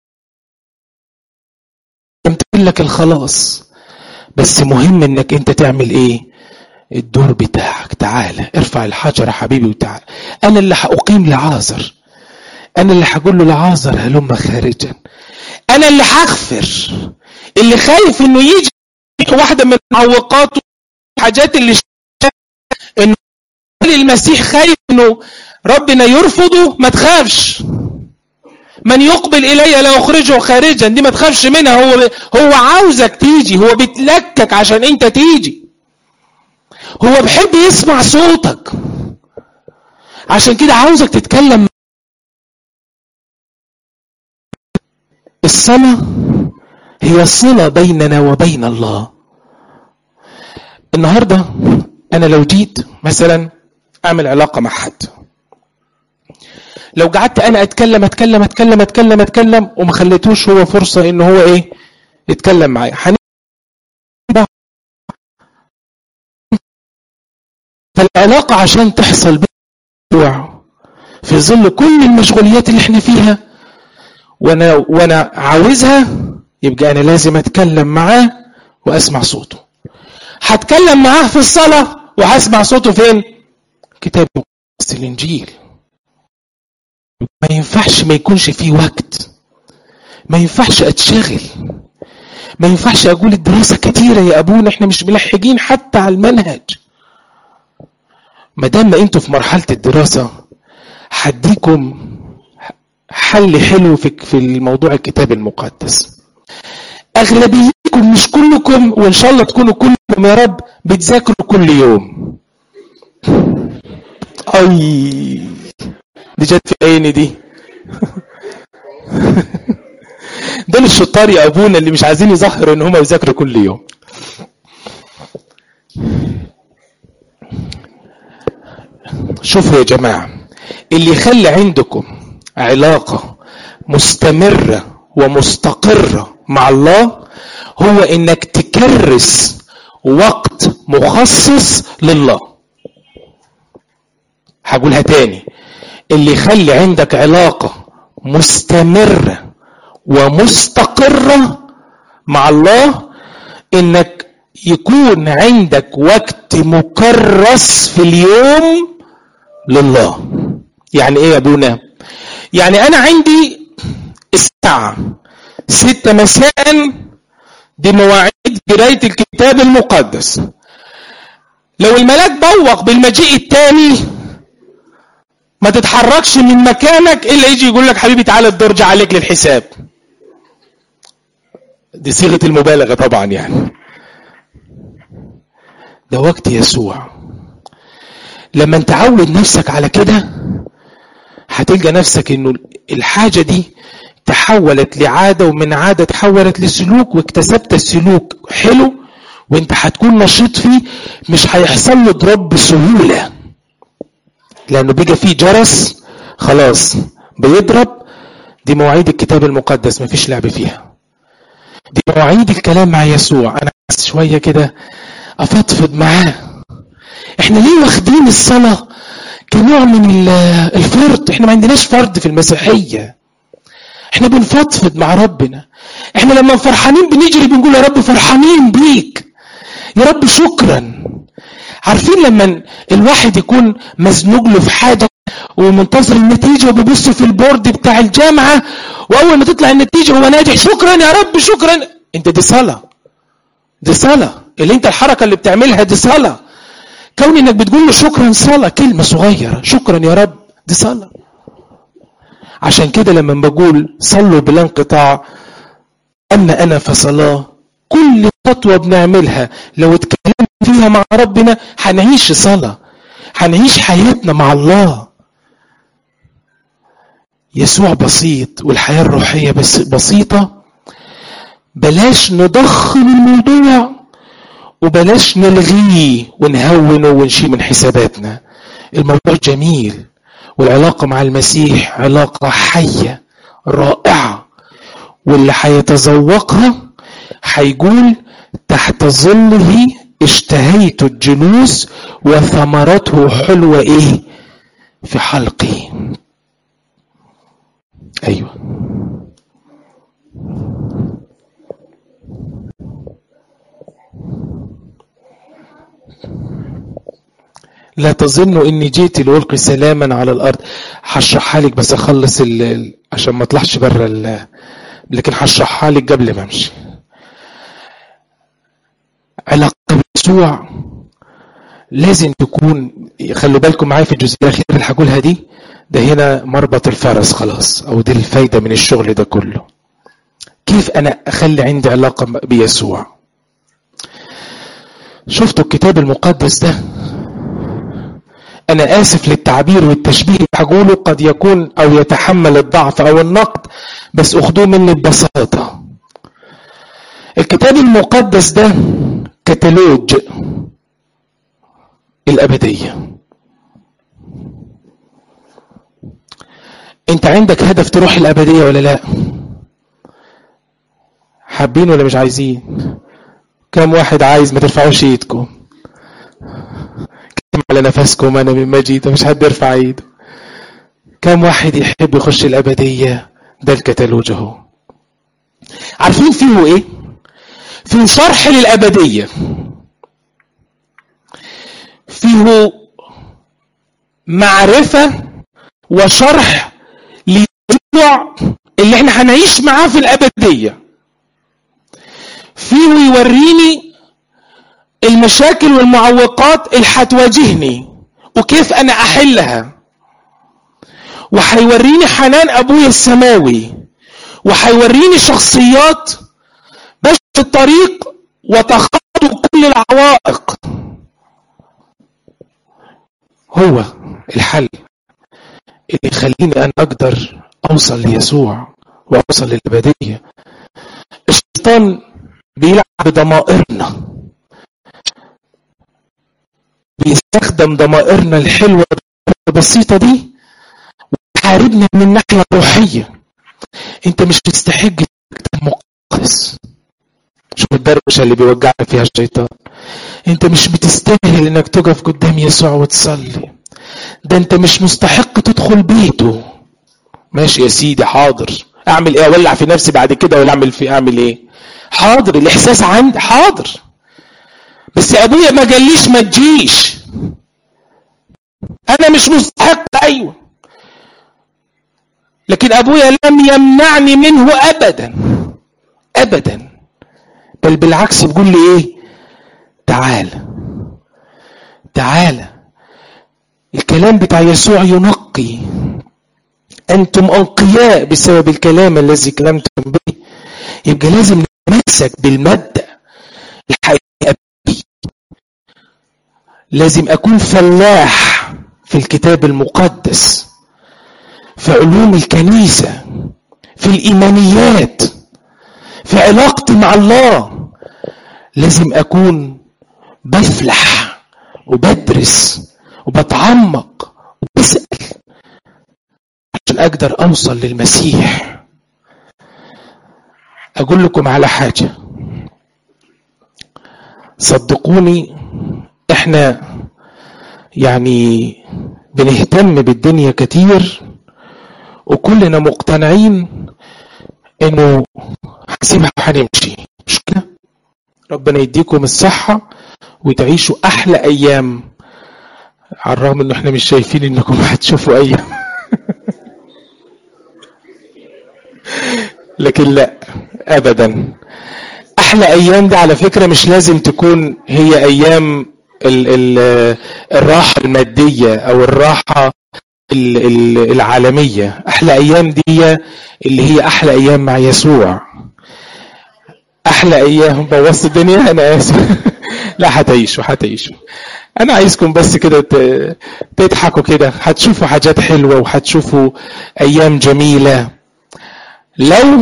تقول لك الخلاص بس مهم انك انت تعمل ايه الدور بتاعك تعالى ارفع الحجر يا حبيبي وتعالى انا اللي هأقيم لعازر انا اللي هقول له لعازر هلم خارجا انا اللي هغفر اللي خايف انه يجي واحده من معوقاته الحاجات اللي انه المسيح خايف انه ربنا يرفضه ما تخافش من يقبل الي لا اخرجه خارجا دي ما تخافش منها هو هو عاوزك تيجي هو بيتلكك عشان انت تيجي هو بيحب يسمع صوتك عشان كده عاوزك تتكلم الصلاة هي الصلة بيننا وبين الله النهاردة أنا لو جيت مثلا أعمل علاقة مع حد لو قعدت أنا أتكلم أتكلم أتكلم أتكلم أتكلم وما خليتوش هو فرصة إن هو إيه يتكلم معايا فالعلاقة عشان تحصل في ظل كل المشغوليات اللي احنا فيها وانا وانا عاوزها يبقى انا لازم اتكلم معاه واسمع صوته هتكلم معاه في الصلاة وهسمع صوته فين كتاب الانجيل ما ينفعش ما يكونش فيه وقت ما ينفعش اتشغل ما ينفعش اقول الدراسة كتيرة يا ابونا احنا مش ملحقين حتى على المنهج ما دام انتوا في مرحلة الدراسة هديكم حل حلو في في الموضوع الكتاب المقدس اغلبيتكم مش كلكم وان شاء الله تكونوا كلكم يا رب بتذاكروا كل يوم اي دي جت في عيني دي دول الشطار يا ابونا اللي مش عايزين يظهروا ان هم يذاكروا كل يوم شوفوا يا جماعه اللي يخلي عندكم علاقة مستمرة ومستقرة مع الله هو انك تكرس وقت مخصص لله هقولها تاني اللي يخلي عندك علاقة مستمرة ومستقرة مع الله انك يكون عندك وقت مكرس في اليوم لله يعني ايه يا ابونا يعني انا عندي الساعة ستة مساء دي مواعيد قراية الكتاب المقدس لو الملاك بوق بالمجيء التاني ما تتحركش من مكانك الا يجي يقول لك حبيبي تعالى الدرج عليك للحساب دي صيغة المبالغة طبعا يعني ده وقت يسوع لما انت عود نفسك على كده هتلقى نفسك انه الحاجة دي تحولت لعادة ومن عادة تحولت لسلوك واكتسبت السلوك حلو وانت هتكون نشيط فيه مش هيحصل له ضرب بسهولة لانه بيجي فيه جرس خلاص بيضرب دي مواعيد الكتاب المقدس مفيش لعب فيها دي مواعيد الكلام مع يسوع انا بس شوية كده افضفض معاه احنا ليه واخدين الصلاة كنوع من الفرد احنا ما عندناش فرد في المسيحية احنا بنفضفض مع ربنا احنا لما فرحانين بنجري بنقول يا رب فرحانين بيك يا رب شكرا عارفين لما الواحد يكون مزنوق له في حاجة ومنتظر النتيجة وبيبص في البورد بتاع الجامعة وأول ما تطلع النتيجة هو ناجح شكرا يا رب شكرا أنت دي صلاة دي صلاة اللي انت الحركة اللي بتعملها دي صلاة كون انك بتقول له شكرا صلاة كلمة صغيرة شكرا يا رب دي صلاة عشان كده لما بقول صلوا بلا انقطاع اما انا فصلاة كل خطوة بنعملها لو اتكلمنا فيها مع ربنا هنعيش صلاة هنعيش حياتنا مع الله يسوع بسيط والحياة الروحية بس بسيطة بلاش نضخم الموضوع وبلاش نلغيه ونهونه ونشيل من حساباتنا الموضوع جميل والعلاقة مع المسيح علاقة حية رائعة واللي هيتذوقها هيقول تحت ظله اشتهيت الجلوس وثمرته حلوة ايه في حلقي ايوه لا تظنوا اني جيت لألقي سلاما على الارض هشرحها لك بس اخلص ال... عشان ما اطلعش بره ال... لكن هشرحها لك قبل ما امشي علاقه بيسوع لازم تكون خلوا بالكم معايا في الجزئيه الاخيره اللي هقولها دي ده هنا مربط الفرس خلاص او دي الفايده من الشغل ده كله كيف انا اخلي عندي علاقه بيسوع شفتوا الكتاب المقدس ده أنا آسف للتعبير والتشبيه اللي هقوله قد يكون أو يتحمل الضعف أو النقد بس أخدوه مني ببساطة الكتاب المقدس ده كتالوج الأبدية أنت عندك هدف تروح الأبدية ولا لا؟ حابين ولا مش عايزين؟ كم واحد عايز ما ترفعوش ايدكم كم على نفسكم انا من مجيد مش حد يرفع ايده كم واحد يحب يخش الابديه ده الكتالوج اهو عارفين فيه ايه فيه شرح للابديه فيه معرفه وشرح للموضوع اللي احنا هنعيش معاه في الابديه فيه يوريني المشاكل والمعوقات اللي هتواجهني وكيف انا احلها وهيوريني حنان ابويا السماوي وهيوريني شخصيات بس في الطريق وتخطوا كل العوائق هو الحل اللي يخليني انا اقدر اوصل ليسوع واوصل للابديه الشيطان بيلعب بضمائرنا بيستخدم ضمائرنا الحلوة البسيطة دي ويحاربنا من الناحية الروحية انت مش تستحق مقدس شوف الدروشة اللي بيوجعنا فيها الشيطان انت مش بتستاهل انك تقف قدام يسوع وتصلي ده انت مش مستحق تدخل بيته ماشي يا سيدي حاضر اعمل ايه اولع في نفسي بعد كده ولا اعمل في اعمل ايه حاضر الاحساس عندي حاضر بس ابويا ما قاليش ما تجيش انا مش مستحق ايوه لكن ابويا لم يمنعني منه ابدا ابدا بل بالعكس بيقول لي ايه تعال تعال الكلام بتاع يسوع ينقي انتم انقياء بسبب الكلام الذي كلمتم به يبقى لازم نتمسك بالمادة الحقيقة لازم أكون فلاح في الكتاب المقدس في علوم الكنيسة في الإيمانيات في علاقتي مع الله لازم أكون بفلح وبدرس وبتعمق وبسأل عشان أقدر أوصل للمسيح أقول لكم على حاجة صدقوني احنا يعني بنهتم بالدنيا كتير وكلنا مقتنعين انه هسيبها وهنمشي مش كده ربنا يديكم الصحة وتعيشوا احلى ايام على الرغم ان احنا مش شايفين انكم هتشوفوا ايام لكن لا ابدا احلى ايام دي على فكره مش لازم تكون هي ايام ال ال الراحه الماديه او الراحه ال ال العالميه احلى ايام دي اللي هي احلى ايام مع يسوع احلى ايام بوظت الدنيا انا اسف لا هتعيشوا هتعيشوا انا عايزكم بس كده تضحكوا كده هتشوفوا حاجات حلوه وهتشوفوا ايام جميله لو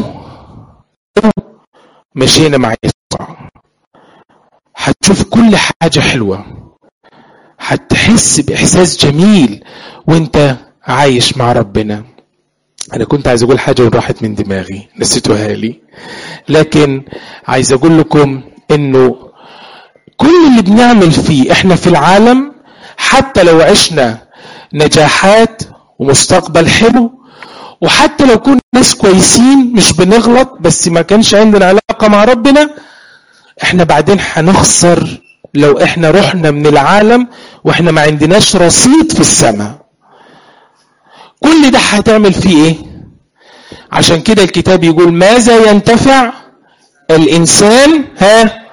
مشينا مع يسوع هتشوف كل حاجه حلوه هتحس باحساس جميل وانت عايش مع ربنا انا كنت عايز اقول حاجه وراحت من دماغي نسيتوها لي لكن عايز اقول لكم انه كل اللي بنعمل فيه احنا في العالم حتى لو عشنا نجاحات ومستقبل حلو وحتى لو كنا ناس كويسين مش بنغلط بس ما كانش عندنا علاقة مع ربنا احنا بعدين هنخسر لو احنا رحنا من العالم واحنا ما عندناش رصيد في السماء كل ده هتعمل فيه ايه عشان كده الكتاب يقول ماذا ينتفع الانسان ها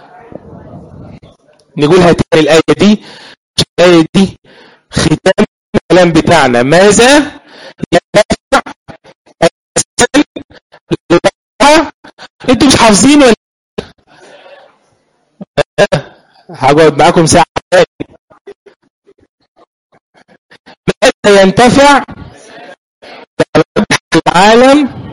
نقولها تاني الآية دي الآية دي ختام الكلام بتاعنا ماذا ينفع انتوا مش حافظين ولا هقعد معاكم ساعة ماذا ينتفع العالم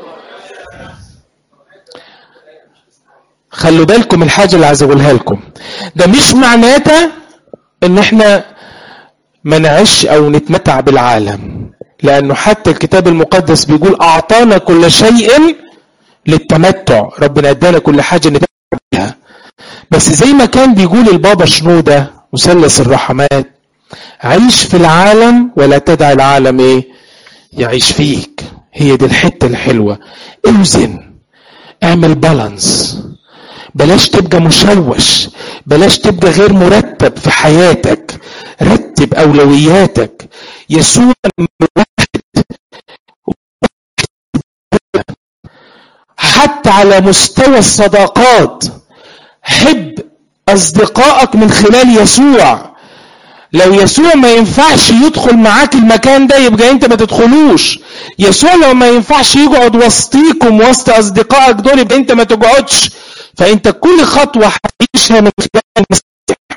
خلوا بالكم الحاجة اللي عايز اقولها لكم ده مش معناته ان احنا ما نعيش او نتمتع بالعالم لانه حتى الكتاب المقدس بيقول اعطانا كل شيء للتمتع ربنا ادانا كل حاجة نتمتع بيها بس زي ما كان بيقول البابا شنودة مثلث الرحمات عيش في العالم ولا تدع العالم ايه يعيش فيك هي دي الحتة الحلوة اوزن اعمل بالانس بلاش تبقى مشوش بلاش تبقى غير مرتب في حياتك رتب اولوياتك يسوع واحد حتى على مستوى الصداقات حب اصدقائك من خلال يسوع لو يسوع ما ينفعش يدخل معاك المكان ده يبقى انت ما تدخلوش يسوع لو ما ينفعش يقعد وسطيكم وسط اصدقائك دول يبقى انت ما تقعدش فانت كل خطوه هتعيشها من خلال المسيح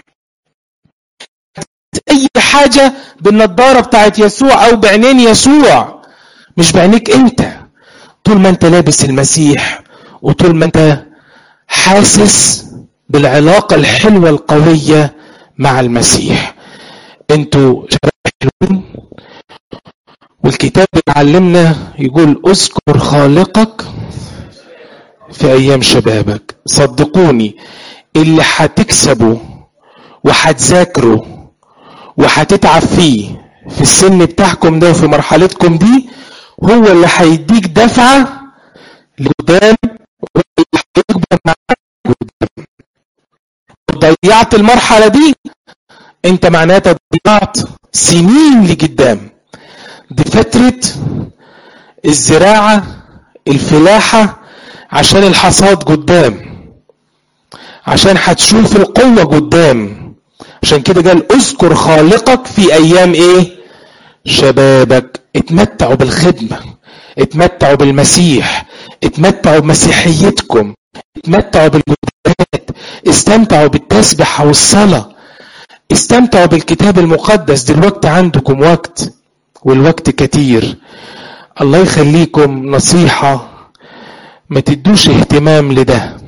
اي حاجه بالنضاره بتاعت يسوع او بعينين يسوع مش بعينيك انت طول ما انت لابس المسيح وطول ما انت حاسس بالعلاقه الحلوه القويه مع المسيح انتوا شباب حلوين والكتاب بيعلمنا يقول اذكر خالقك في ايام شبابك صدقوني اللي هتكسبه وهتذاكره وهتتعب فيه في السن بتاعكم ده وفي مرحلتكم دي هو اللي هيديك دفعة لقدام واللي هيكبر معاك قدام ضيعت المرحلة دي انت معناتها ضيعت سنين لقدام دي فترة الزراعة الفلاحة عشان الحصاد قدام عشان هتشوف القوة قدام عشان كده قال اذكر خالقك في ايام ايه شبابك اتمتعوا بالخدمة اتمتعوا بالمسيح اتمتعوا بمسيحيتكم اتمتعوا بالمدرات استمتعوا بالتسبح والصلاة استمتعوا بالكتاب المقدس دلوقتي عندكم وقت والوقت كتير الله يخليكم نصيحة ما تدوش اهتمام لده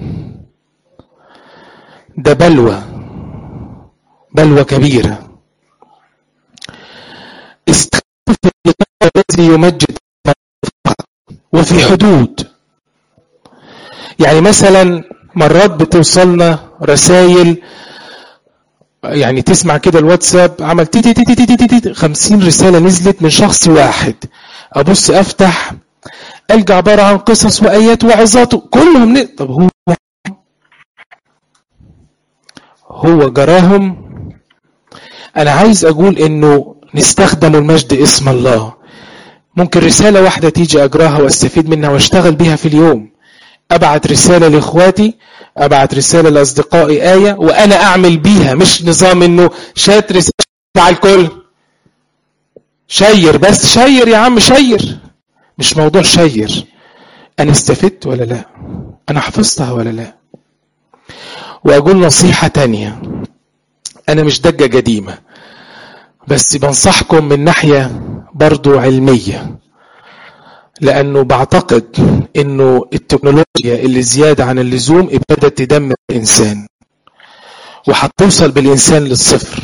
ده بلوى بلوى كبيرة استخدم الذي يمجد وفي حدود يعني مثلا مرات بتوصلنا رسائل يعني تسمع كده الواتساب عمل تي تي تي تي تي تي تي 50 رسالة نزلت من شخص واحد أبص أفتح ألقى عبارة عن قصص وآيات وعظات كلهم ن... طب هو هو جراهم أنا عايز أقول إنه نستخدم المجد اسم الله ممكن رسالة واحدة تيجي أجراها واستفيد منها واشتغل بيها في اليوم ابعت رساله لاخواتي ابعت رساله لاصدقائي ايه وانا اعمل بيها مش نظام انه شات رساله على الكل شير بس شير يا عم شير مش موضوع شير انا استفدت ولا لا انا حفظتها ولا لا واقول نصيحه تانية انا مش دجه قديمه بس بنصحكم من ناحيه برضو علميه لانه بعتقد انه التكنولوجيا اللي زياده عن اللزوم ابتدت تدمر الانسان وهتوصل بالانسان للصفر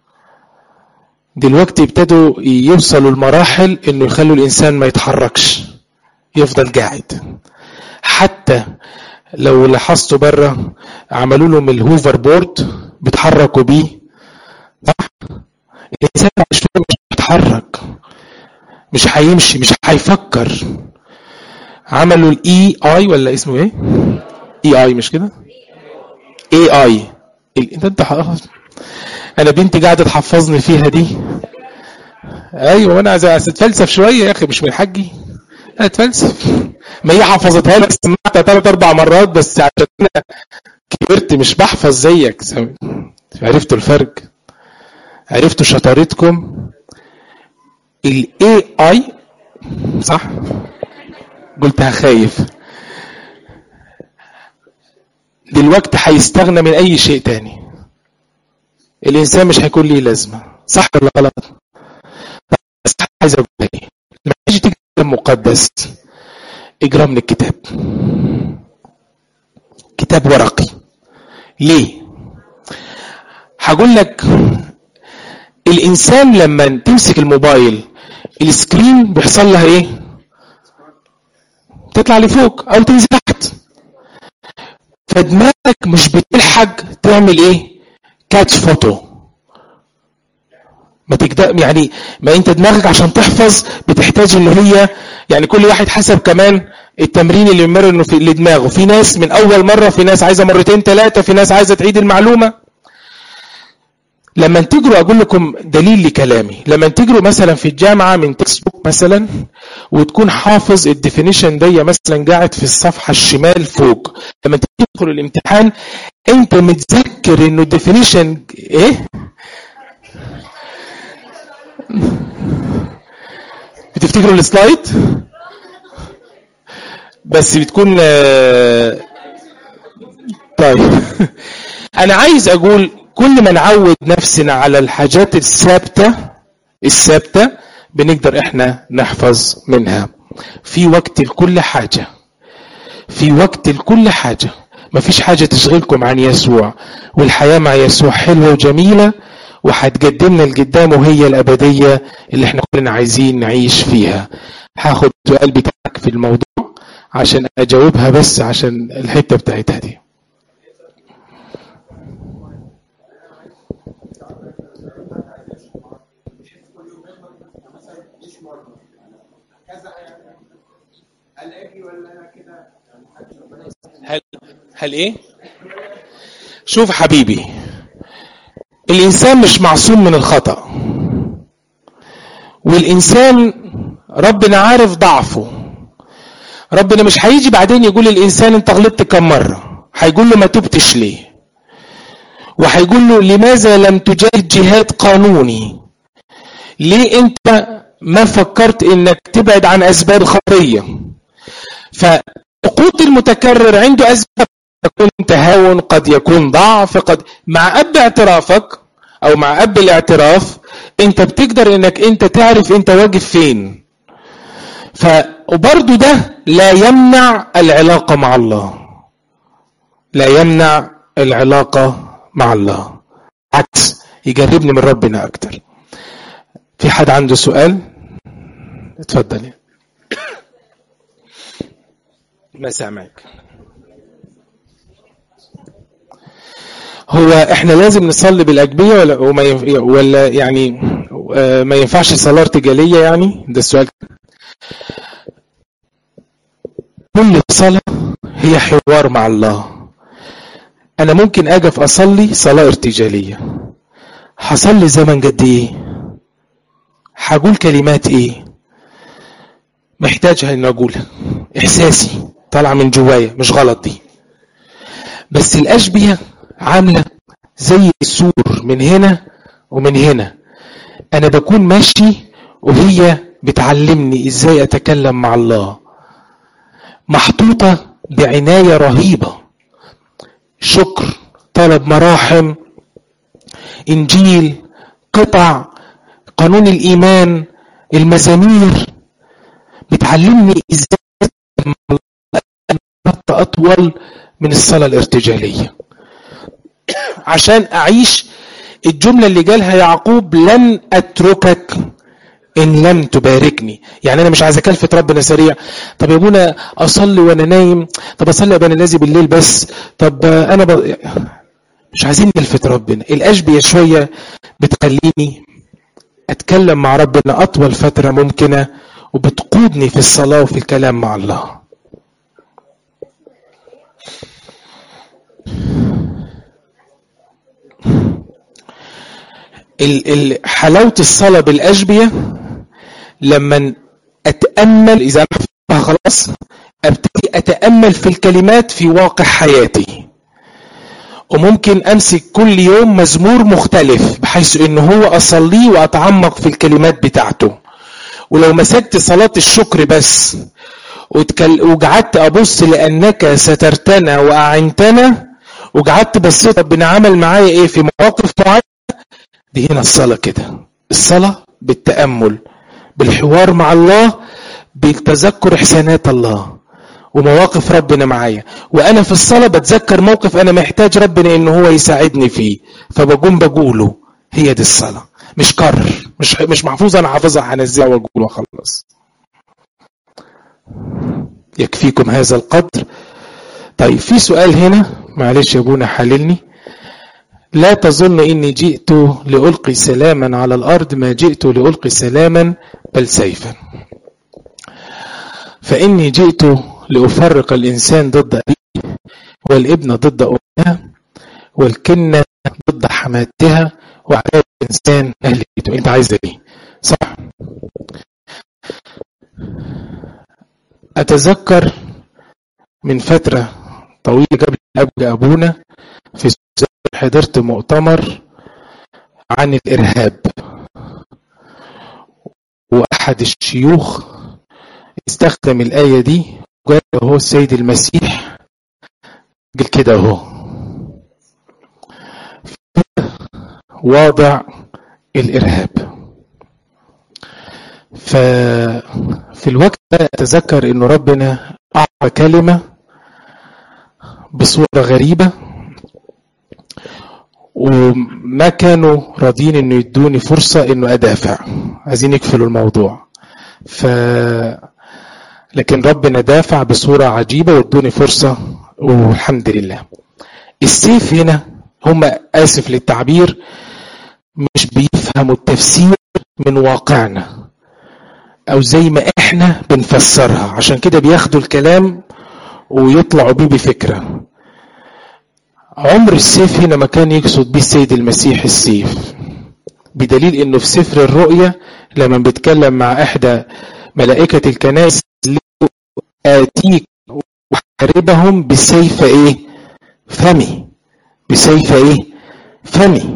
دلوقتي ابتدوا يوصلوا المراحل انه يخلوا الانسان ما يتحركش يفضل قاعد حتى لو لاحظتوا بره عملوا لهم الهوفر بورد بيتحركوا بيه صح الانسان مش مش بيتحرك مش هيمشي مش هيفكر عملوا الاي اي ولا اسمه ايه اي اي مش كده اي اي انت انت انا بنتي قاعده تحفظني فيها دي ايوه وانا عايز اتفلسف شويه يا اخي مش من حجي اتفلسف ما هي حفظتها لك سمعتها ثلاث اربع مرات بس عشان انا كبرت مش بحفظ زيك عرفتوا الفرق عرفتوا شطارتكم الاي اي صح قلتها خايف دلوقتي هيستغنى من اي شيء تاني الانسان مش هيكون ليه لازمه صح ولا غلط بس عايز اقول ايه لما تيجي تكتب مقدس اجرى من الكتاب كتاب ورقي ليه هقول لك الانسان لما تمسك الموبايل السكرين بيحصل لها ايه تطلع لفوق او تنزل تحت فدماغك مش بتلحق تعمل ايه كاتش فوتو ما تقدر يعني ما انت دماغك عشان تحفظ بتحتاج ان هي يعني كل واحد حسب كمان التمرين اللي بيمرنه في لدماغه في ناس من اول مره في ناس عايزه مرتين ثلاثه في ناس عايزه تعيد المعلومه لما تجروا اقول لكم دليل لكلامي لما تجروا مثلا في الجامعه من تكست بوك مثلا وتكون حافظ الديفينيشن دي مثلا قاعد في الصفحه الشمال فوق لما تدخل الامتحان انت متذكر انه الديفينيشن ايه بتفتكروا السلايد بس بتكون طيب انا عايز اقول كل ما نعود نفسنا على الحاجات الثابته الثابته بنقدر احنا نحفظ منها في وقت لكل حاجه في وقت لكل حاجه مفيش حاجه تشغلكم عن يسوع والحياه مع يسوع حلوه وجميله وهتقدمنا لقدام وهي الابديه اللي احنا كلنا عايزين نعيش فيها هاخد سؤال بتاعك في الموضوع عشان اجاوبها بس عشان الحته بتاعتها دي هل هل ايه شوف حبيبي الانسان مش معصوم من الخطا والانسان ربنا عارف ضعفه ربنا مش هيجي بعدين يقول للانسان انت غلطت كم مره هيقول له ما تبتش ليه وهيقول له لماذا لم تجاهد جهاد قانوني ليه انت ما فكرت انك تبعد عن اسباب الخطيه فسقوط المتكرر عنده اسباب قد يكون تهاون قد يكون ضعف قد مع اب اعترافك او مع اب الاعتراف انت بتقدر انك انت تعرف انت واقف فين ف وبرضه ده لا يمنع العلاقه مع الله لا يمنع العلاقه مع الله عكس يجربني من ربنا اكتر في حد عنده سؤال اتفضل ما سامعك هو احنا لازم نصلي بالاجبيه ولا وما ينف... ولا يعني ما ينفعش صلاه ارتجاليه يعني ده السؤال كل صلاه هي حوار مع الله انا ممكن اجي اصلي صلاه ارتجاليه هصلي زمن قد ايه هقول كلمات ايه محتاجها ان اقولها احساسي طالعه من جوايا مش غلط دي بس الاشبيه عامله زي السور من هنا ومن هنا انا بكون ماشي وهي بتعلمني ازاي اتكلم مع الله محطوطه بعنايه رهيبه شكر طلب مراحم انجيل قطع قانون الايمان المزامير بتعلمني ازاي اطول من الصلاه الارتجاليه عشان اعيش الجمله اللي جالها يعقوب لن اتركك ان لم تباركني يعني انا مش عايز اكلفت ربنا سريع طب يا ابونا اصلي وانا نايم طب اصلي ابانا الذي بالليل بس طب انا ب... مش عايزين نلفت ربنا الاشبيه شويه بتخليني اتكلم مع ربنا اطول فتره ممكنه وبتقودني في الصلاه وفي الكلام مع الله حلاوه الصلاه بالاشبيه لما اتامل اذا انا خلاص ابتدي اتامل في الكلمات في واقع حياتي وممكن امسك كل يوم مزمور مختلف بحيث ان هو اصليه واتعمق في الكلمات بتاعته ولو مسكت صلاة الشكر بس وقعدت ابص لانك سترتنا واعنتنا وقعدت بصيت ربنا عمل معايا ايه في مواقف معينه دي هنا الصلاه كده الصلاه بالتامل بالحوار مع الله بالتذكر احسانات الله ومواقف ربنا معايا وانا في الصلاه بتذكر موقف انا محتاج ربنا ان هو يساعدني فيه فبقوم بقوله هي دي الصلاه مش كرر مش مش محفوظ انا حافظها هنزلها واقول واخلص يكفيكم هذا القدر طيب في سؤال هنا معلش يا ابونا حللني لا تظن اني جئت لالقي سلاما على الارض ما جئت لالقي سلاما بل سيفا فاني جئت لأفرق الإنسان ضد أبيه والابن ضد أمها والكنة ضد حماتها وعداء الإنسان أهل بيته أنت عايز إيه؟ صح أتذكر من فترة طويلة قبل أبقى أبونا في حضرت مؤتمر عن الإرهاب وأحد الشيوخ استخدم الآية دي وقال هو السيد المسيح قال كده اهو واضع الإرهاب ففي الوقت ده أتذكر أنه ربنا أعطى كلمة بصورة غريبة وما كانوا راضيين انه يدوني فرصة انه ادافع عايزين يقفلوا الموضوع ف لكن ربنا دافع بصورة عجيبة وادوني فرصة والحمد لله السيف هنا هم آسف للتعبير مش بيفهموا التفسير من واقعنا أو زي ما إحنا بنفسرها عشان كده بياخدوا الكلام ويطلعوا بيه بفكرة عمر السيف هنا ما كان يقصد بيه السيد المسيح السيف بدليل انه في سفر الرؤيا لما بيتكلم مع احدى ملائكة الكنائس آتيك وحاربهم بسيف ايه فمي بسيف ايه فمي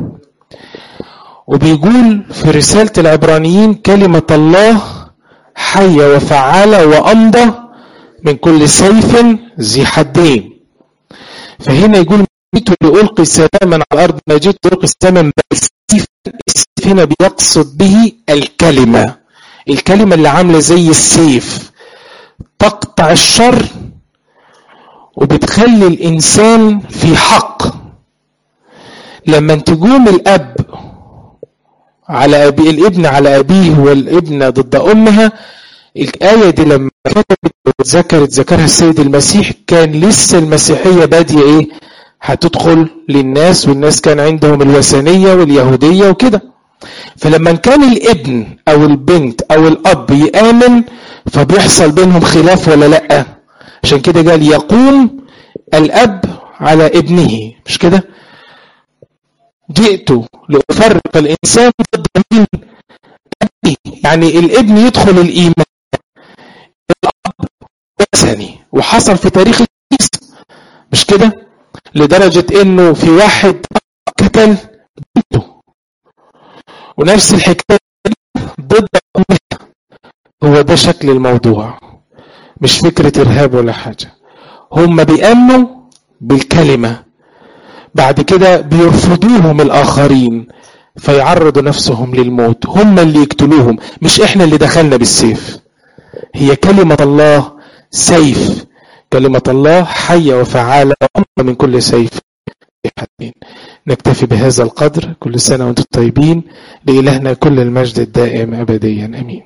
وبيقول في رسالة العبرانيين كلمة الله حية وفعالة وأمضى من كل سيف ذي حدين فهنا يقول جئت لألقي سلاما على الأرض ما جئت لألقي سلاما بل السيف السيف هنا بيقصد به الكلمة الكلمة اللي عاملة زي السيف تقطع الشر وبتخلي الإنسان في حق لما تقوم الأب على أبي الابن على أبيه والابن ضد أمها الآية دي لما كتبت وذكرت ذكرها السيد المسيح كان لسه المسيحية بادية إيه هتدخل للناس والناس كان عندهم الوثنية واليهودية وكده فلما كان الابن او البنت او الاب يامن فبيحصل بينهم خلاف ولا لا عشان كده قال يقوم الاب على ابنه مش كده جئت لأفرق الإنسان ضد مين؟ يعني الابن يدخل الإيمان الأب يذهب زني وحصل في تاريخ الكنيسة مش كده لدرجة انه في واحد قتل بنته ونفس الحكاية ضد أمها هو ده شكل الموضوع مش فكرة إرهاب ولا حاجة هم بيأمنوا بالكلمة بعد كده بيرفضوهم الآخرين فيعرضوا نفسهم للموت هم اللي يقتلوهم مش احنا اللي دخلنا بالسيف هي كلمة الله سيف كلمة الله حية وفعالة أمر من كل سيف حدين نكتفي بهذا القدر كل سنة وانتم طيبين لإلهنا كل المجد الدائم أبديا أمين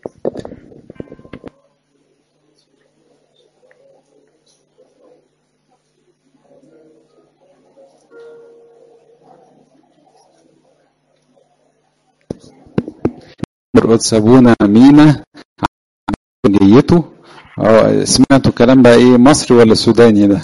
قدس ابونا مينا جيته اه سمعتوا الكلام بقى ايه مصري ولا سوداني ده